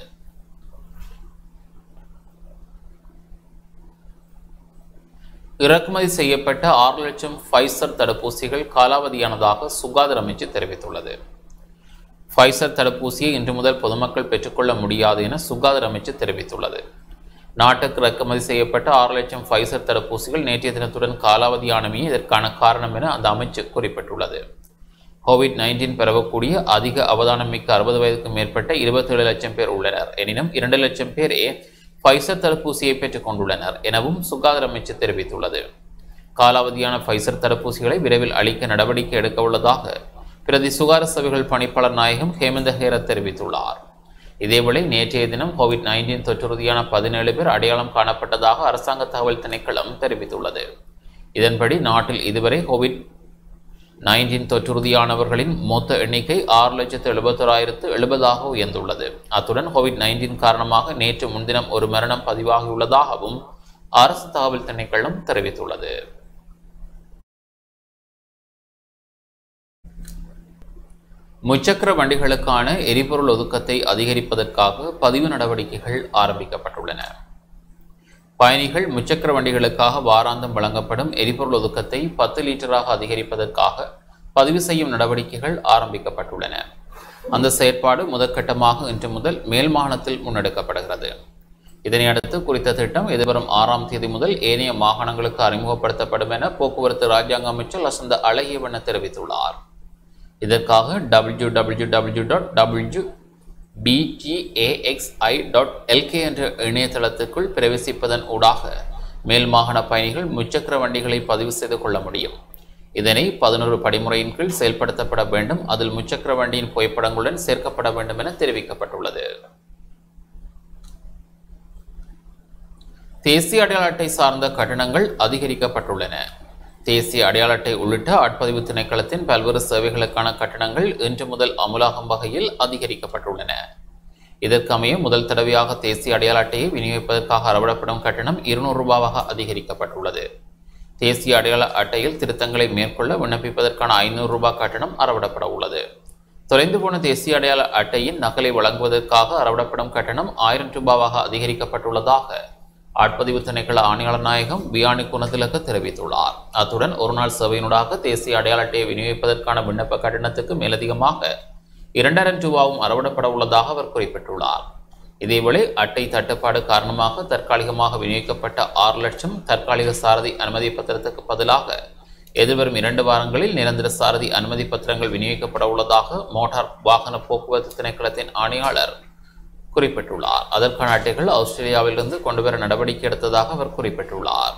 இறக்குமதி செய்யப்பட்ட ஆறு லட்சம் ஃபைசர் தடுப்பூசிகள் காலாவதியானதாக சுகாதார அமைச்சு தெரிவித்துள்ளது ஃபைசர் தடுப்பூசியை இன்று முதல் பொதுமக்கள் பெற்றுக்கொள்ள முடியாது என சுகாதார அமைச்சு தெரிவித்துள்ளது நாட்டுக்கு இறக்குமதி செய்யப்பட்ட ஆறு லட்சம் ஃபைசர் தடுப்பூசிகள் நேற்றைய தினத்துடன் காலாவதியானமே இதற்கான காரணம் என அந்த அமைச்சு குறிப்பிட்டுள்ளது கோவிட் நைன்டீன் பரவக்கூடிய அதிக அவதானம் மிக்க அறுபது வயதுக்கு மேற்பட்ட இருபத்தேழு லட்சம் பேர் உள்ளனர் எனினும் இரண்டு லட்சம் பேரே ஃபைசர் தடுப்பூசியை பெற்றுக் கொண்டுள்ளனர் எனவும் சுகாதார அமைச்சு தெரிவித்துள்ளது காலாவதியான ஃபைசர் தடுப்பூசிகளை விரைவில் அளிக்க நடவடிக்கை எடுக்க உள்ளதாக பிரதி சுகாதார சபைகள் பணிப்பாளர் நாயகம் ஹேமந்த ஹேரத் தெரிவித்துள்ளார் இதேவேளை நேற்றைய தினம் கோவிட் நைன்டீன் தொற்றுறுதியான பதினேழு பேர் அடையாளம் காணப்பட்டதாக அரசாங்க தகவல் திணைக்களம் தெரிவித்துள்ளது இதன்படி நாட்டில் இதுவரை கோவிட் நைன்டீன் தொற்றுறுதியானவர்களின் மொத்த எண்ணிக்கை ஆறு லட்சத்து எழுபத்தோராயிரத்து எழுபதாக உயர்ந்துள்ளது அத்துடன் கோவிட் நைன்டீன் காரணமாக நேற்று முன்தினம் ஒரு மரணம் பதிவாகியுள்ளதாகவும் அரசு தகவல் திணைக்களம் தெரிவித்துள்ளது முச்சக்கர வண்டிகளுக்கான எரிபொருள் ஒதுக்கத்தை அதிகரிப்பதற்காக பதிவு நடவடிக்கைகள் ஆரம்பிக்கப்பட்டுள்ளன பயணிகள் முச்சக்கர வண்டிகளுக்காக வாராந்தம் வழங்கப்படும் எரிபொருள் ஒதுக்கத்தை பத்து லிட்டராக அதிகரிப்பதற்காக பதிவு செய்யும் நடவடிக்கைகள் ஆரம்பிக்கப்பட்டுள்ளன அந்த செயற்பாடு முதற்கட்டமாக இன்று முதல் மேல் மாகாணத்தில் முன்னெடுக்கப்படுகிறது இதனையடுத்து குறித்த திட்டம் எதிர்வரும் ஆறாம் தேதி முதல் ஏனைய மாகாணங்களுக்கு அறிமுகப்படுத்தப்படும் என போக்குவரத்து ராஜாங்க அமைச்சர் லசந்த அழகியவண்ண தெரிவித்துள்ளார் இதற்காக W W W dot W P T A X I dot L K என்ற இணையதளத்துக்குள் பிரவேசிப்பதன் ஊடாக மேல் மாகாண பயணிகள் முச்சக்கர வண்டிகளை பதிவு செய்து கொள்ள முடியும் இதனை பதினோரு படிமுறையின் கீழ் செயல்படுத்தப்பட வேண்டும் அதில் முச்சக்கர வண்டியின் புகைப்படங்களுடன் சேர்க்கப்பட வேண்டும் என தெரிவிக்கப்பட்டுள்ளது தேசிய அடையாள அட்டை சார்ந்த கட்டணங்கள் அதிகரிக்கப்பட்டுள்ளன தேசிய அடையாள அட்டை உள்ளிட்ட ஆட்பதிவு திணைக்களத்தின் பல்வேறு சேவைகளுக்கான கட்டணங்கள் இன்று முதல் அமுலாகும் வகையில் அதிகரிக்கப்பட்டுள்ளன இதற்கமைய முதல் தடவையாக தேசிய அடையாள அட்டையை விநியோகிப்பதற்காக அறவிடப்படும் கட்டணம் இருநூறு ரூபாவாக அதிகரிக்கப்பட்டுள்ளது தேசிய அடையாள அட்டையில் திருத்தங்களை மேற்கொள்ள விண்ணப்பிப்பதற்கான ஐநூறு ரூபாய் கட்டணம் அறவிடப்பட உள்ளது தொலைந்து போன தேசிய அடையாள அட்டையின் நகலை வழங்குவதற்காக அறவிடப்படும் கட்டணம் ஆயிரம் ரூபாவாக அதிகரிக்கப்பட்டுள்ளதாக ஆட்பதிவு திணைக்கள ஆணையாளர் நாயகம் வியானி குணத்திலக்கு தெரிவித்துள்ளார் அத்துடன் ஒருநாள் சேவையினூடாக தேசிய அடையாள அட்டையை விநியோகிப்பதற்கான விண்ணப்ப கட்டணத்துக்கு மேலதிகமாக இரண்டாயிரம் ரூபாவும் அறவிடப்பட உள்ளதாக அவர் குறிப்பிட்டுள்ளார் இதேவேளை அட்டை தட்டுப்பாடு காரணமாக தற்காலிகமாக விநியோகிக்கப்பட்ட ஆறு லட்சம் தற்காலிக சாரதி அனுமதி பத்திரத்துக்கு பதிலாக எதிர்வரும் இரண்டு வாரங்களில் நிரந்தர சாரதி அனுமதி பத்திரங்கள் விநியோகிக்கப்பட உள்ளதாக மோட்டார் வாகன போக்குவரத்து திணைக்களத்தின் ஆணையாளர் குறிப்பிட்டுள்ளார் அதற்கான அட்டைகள் ஆஸ்திரேலியாவிலிருந்து கொண்டுவர நடவடிக்கை எடுத்ததாக அவர் குறிப்பிட்டுள்ளார்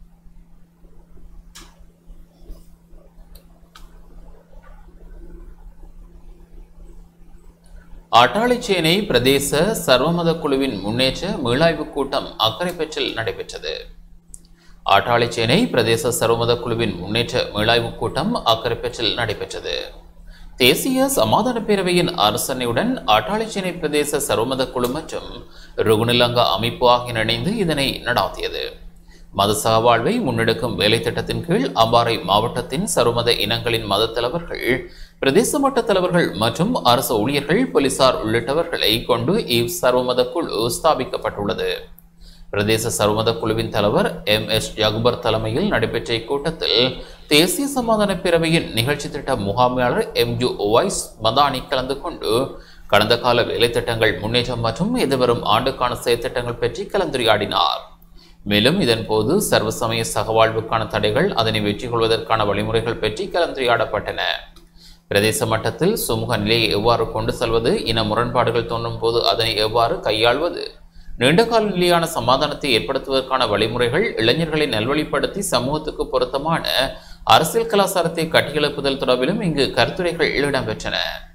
அட்டாளிச்சேனை பிரதேச சர்வமத குழுவின் முன்னேற்ற மீளாய்வு கூட்டம் அக்கரைப்பற்றில் நடைபெற்றது ஆட்டாளிச்சேனை பிரதேச சர்வமத குழுவின் முன்னேற்ற மீளாய்வு கூட்டம் அக்கரைப்பற்றில் நடைபெற்றது தேசிய சமாதான பேரவையின் அரசனையுடன் அட்டாளிச்சேனை பிரதேச சர்வமத குழு மற்றும் ருகுநிலங்கா அமைப்பு ஆகிய இணைந்து இதனை நடாத்தியது மத சகவாழ்வை முன்னெடுக்கும் வேலை திட்டத்தின் கீழ் அம்பாறை மாவட்டத்தின் சர்வமத இனங்களின் மத தலைவர்கள் பிரதேச மட்ட தலைவர்கள் மற்றும் அரசு ஊழியர்கள் போலீசார் உள்ளிட்டவர்களை கொண்டு இவ் சர்வமத குழு ஸ்தாபிக்கப்பட்டுள்ளது பிரதேச சர்வமத குழுவின் தலைவர் எம் எஸ் அக்பர் தலைமையில் நடைபெற்ற இக்கூட்டத்தில் தேசிய சமாதான பேரவையின் நிகழ்ச்சி திட்ட முகாமையாளர் எம் ஜு ஒவைஸ் மதானி கலந்து கொண்டு கடந்த கால வேலைத்திட்டங்கள் முன்னேற்றம் மற்றும் எதிர்வரும் ஆண்டுக்கான செயற்திட்டங்கள் பற்றி கலந்துரையாடினார் மேலும் இதன்போது சர்வசமய சகவாழ்வுக்கான தடைகள் அதனை வெற்றி கொள்வதற்கான வழிமுறைகள் பற்றி கலந்துரையாடப்பட்டன பிரதேச மட்டத்தில் சுமூக நிலையை எவ்வாறு கொண்டு செல்வது இன முரண்பாடுகள் தோன்றும் போது அதனை எவ்வாறு கையாள்வது நீண்டகால நிலையான சமாதானத்தை ஏற்படுத்துவதற்கான வழிமுறைகள் இளைஞர்களை நல்வழிப்படுத்தி சமூகத்துக்கு பொருத்தமான அரசியல் கலாச்சாரத்தை கட்டியெழுப்புதல் தொடர்பிலும் இங்கு கருத்துரைகள் இடம்பெற்றன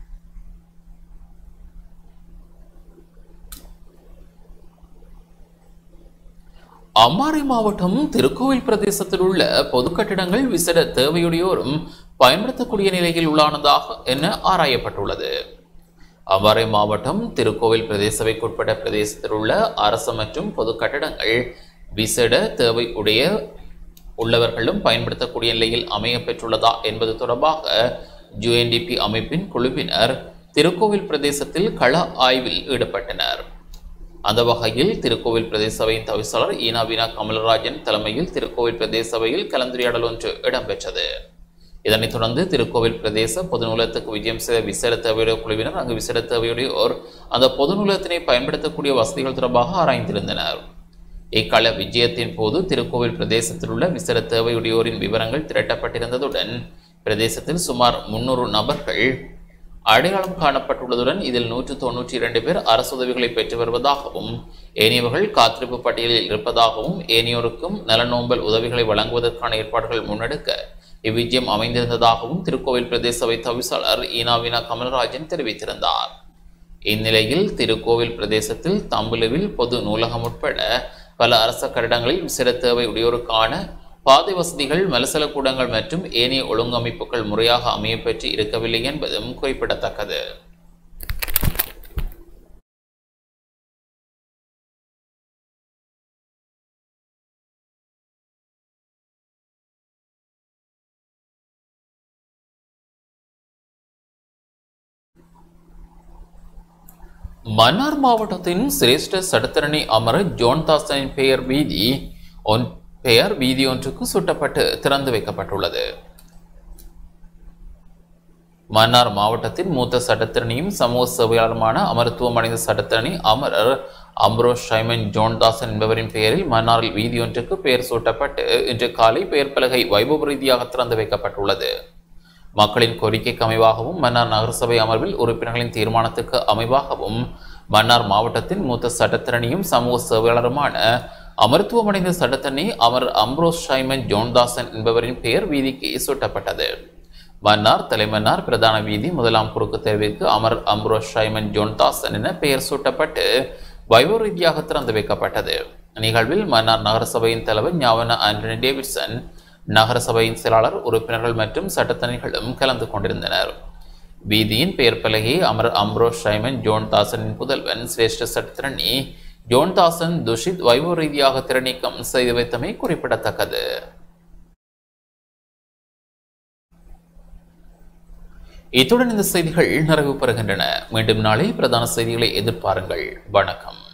அம்மாறை மாவட்டம் திருக்கோவில் பிரதேசத்தில் உள்ள பொது கட்டிடங்கள் விசேட தேவையுடையோரும் பயன்படுத்தக்கூடிய நிலையில் உள்ளானதாக என ஆராயப்பட்டுள்ளது அவ்வாறை மாவட்டம் திருக்கோவில் பிரதேசவைக்குட்பட்ட பிரதேசத்தில் உள்ள அரசு மற்றும் பொது கட்டடங்கள் விசேட தேவை உடைய உள்ளவர்களும் பயன்படுத்தக்கூடிய நிலையில் அமைய பெற்றுள்ளதா என்பது தொடர்பாக யுஎன்டிபி அமைப்பின் குழுவினர் திருக்கோவில் பிரதேசத்தில் கள ஆய்வில் ஈடுபட்டனர் அந்த வகையில் திருக்கோவில் பிரதேச சபையின் தவிசாளர் ஈனாவினா கமலராஜன் தலைமையில் திருக்கோவில் பிரதேச சபையில் கலந்துரையாடல் ஒன்று இடம்பெற்றது இதனைத் தொடர்ந்து திருக்கோவில் பிரதேச பொது நூலகத்துக்கு விஜயம் செய்த விசேட தேவையுடைய குழுவினர் அங்கு விசேட தேவையுடையோர் அந்த பொது நூலகத்தினை பயன்படுத்தக்கூடிய வசதிகள் தொடர்பாக ஆராய்ந்திருந்தனர் இக்கள விஜயத்தின் போது திருக்கோவில் பிரதேசத்தில் உள்ள விசேட தேவையுடையோரின் விவரங்கள் திரட்டப்பட்டிருந்ததுடன் பிரதேசத்தில் சுமார் முன்னூறு நபர்கள் அடையாளம் காணப்பட்டுள்ளதுடன் இதில் நூற்று தொன்னூற்றி இரண்டு பேர் அரசுதவிகளை பெற்று வருவதாகவும் ஏனையவர்கள் காத்திருப்பு பட்டியலில் இருப்பதாகவும் ஏனையோருக்கும் நலனோம்பல் உதவிகளை வழங்குவதற்கான ஏற்பாடுகள் முன்னெடுக்க இவ்விஜயம் அமைந்திருந்ததாகவும் திருக்கோவில் பிரதேச சபை தவிசாளர் ஈனாவினா கமல்ராஜன் தெரிவித்திருந்தார் இந்நிலையில் திருக்கோவில் பிரதேசத்தில் தம்புலுவில் பொது நூலகம் உட்பட பல அரச கட்டிடங்களில் விசேட தேவை உடையோருக்கான பாதை வசதிகள் மலசல கூடங்கள் மற்றும் ஏனைய ஒழுங்கமைப்புகள் முறையாக அமையப்பெற்று இருக்கவில்லை என்பதும் குறிப்பிடத்தக்கது மன்னார் மாவட்டத்தின் சிரேஷ்ட சட்டத்தரணி அமர ஜோன்தாசனின் பெயர் வீதி ஒன் பெயர் வீதி ஒன்றுக்கு சுட்டப்பட்டு திறந்து வைக்கப்பட்டுள்ளது மன்னார் மாவட்டத்தின் மூத்த சட்டத்திறனியும் சமூக சேவையாளருமான அமரத்துவம் அடைந்த சட்டத்திறனி அமரர் அம்ரோஸ் ஷைமன் ஜோன்தாசன் என்பவரின் பெயரில் மன்னாரில் வீதி ஒன்றுக்கு பெயர் சூட்டப்பட்டு இன்று காலை பெயர் பலகை வைபவ ரீதியாக திறந்து வைக்கப்பட்டுள்ளது மக்களின் கோரிக்கைக்கு அமைவாகவும் மன்னார் நகரசபை அமர்வில் உறுப்பினர்களின் தீர்மானத்துக்கு அமைவாகவும் மன்னார் மாவட்டத்தின் மூத்த சட்டத்திறனியும் சமூக சேவையாளருமான அமர்த்துவமடைந்த சட்டத்தண்ணி அமர் அம்ரோஸ் ஷைமன் ஜோன்தாசன் என்பவரின் பெயர் வீதிக்கு சூட்டப்பட்டது மன்னார் தலைமன்னார் பிரதான வீதி முதலாம் குறுக்கு தெருவிற்கு அமர் அம்ரோஸ் ஷைமன் ஜோன்தாசன் என பெயர் சூட்டப்பட்டு வைபவ ரீதியாக திறந்து வைக்கப்பட்டது நிகழ்வில் மன்னார் நகரசபையின் தலைவர் ஞாவன ஆண்டனி டேவிட்சன் நகரசபையின் செயலாளர் உறுப்பினர்கள் மற்றும் சட்டத்தணிகளும் கலந்து கொண்டிருந்தனர் வீதியின் பெயர் பலகையை அமர் அம்ரோஸ் ஷைமன் ஜோன் தாசனின் புதல்வன் சிரேஷ்ட சட்டத்திரணி ஜோன் தாசன் துஷித் வைபவ ரீதியாக திறநீக்கம் செய்து வைத்தமை குறிப்பிடத்தக்கது இத்துடன் இந்த செய்திகள் நிறைவு பெறுகின்றன மீண்டும் நாளை பிரதான செய்திகளை எதிர்பாருங்கள் வணக்கம்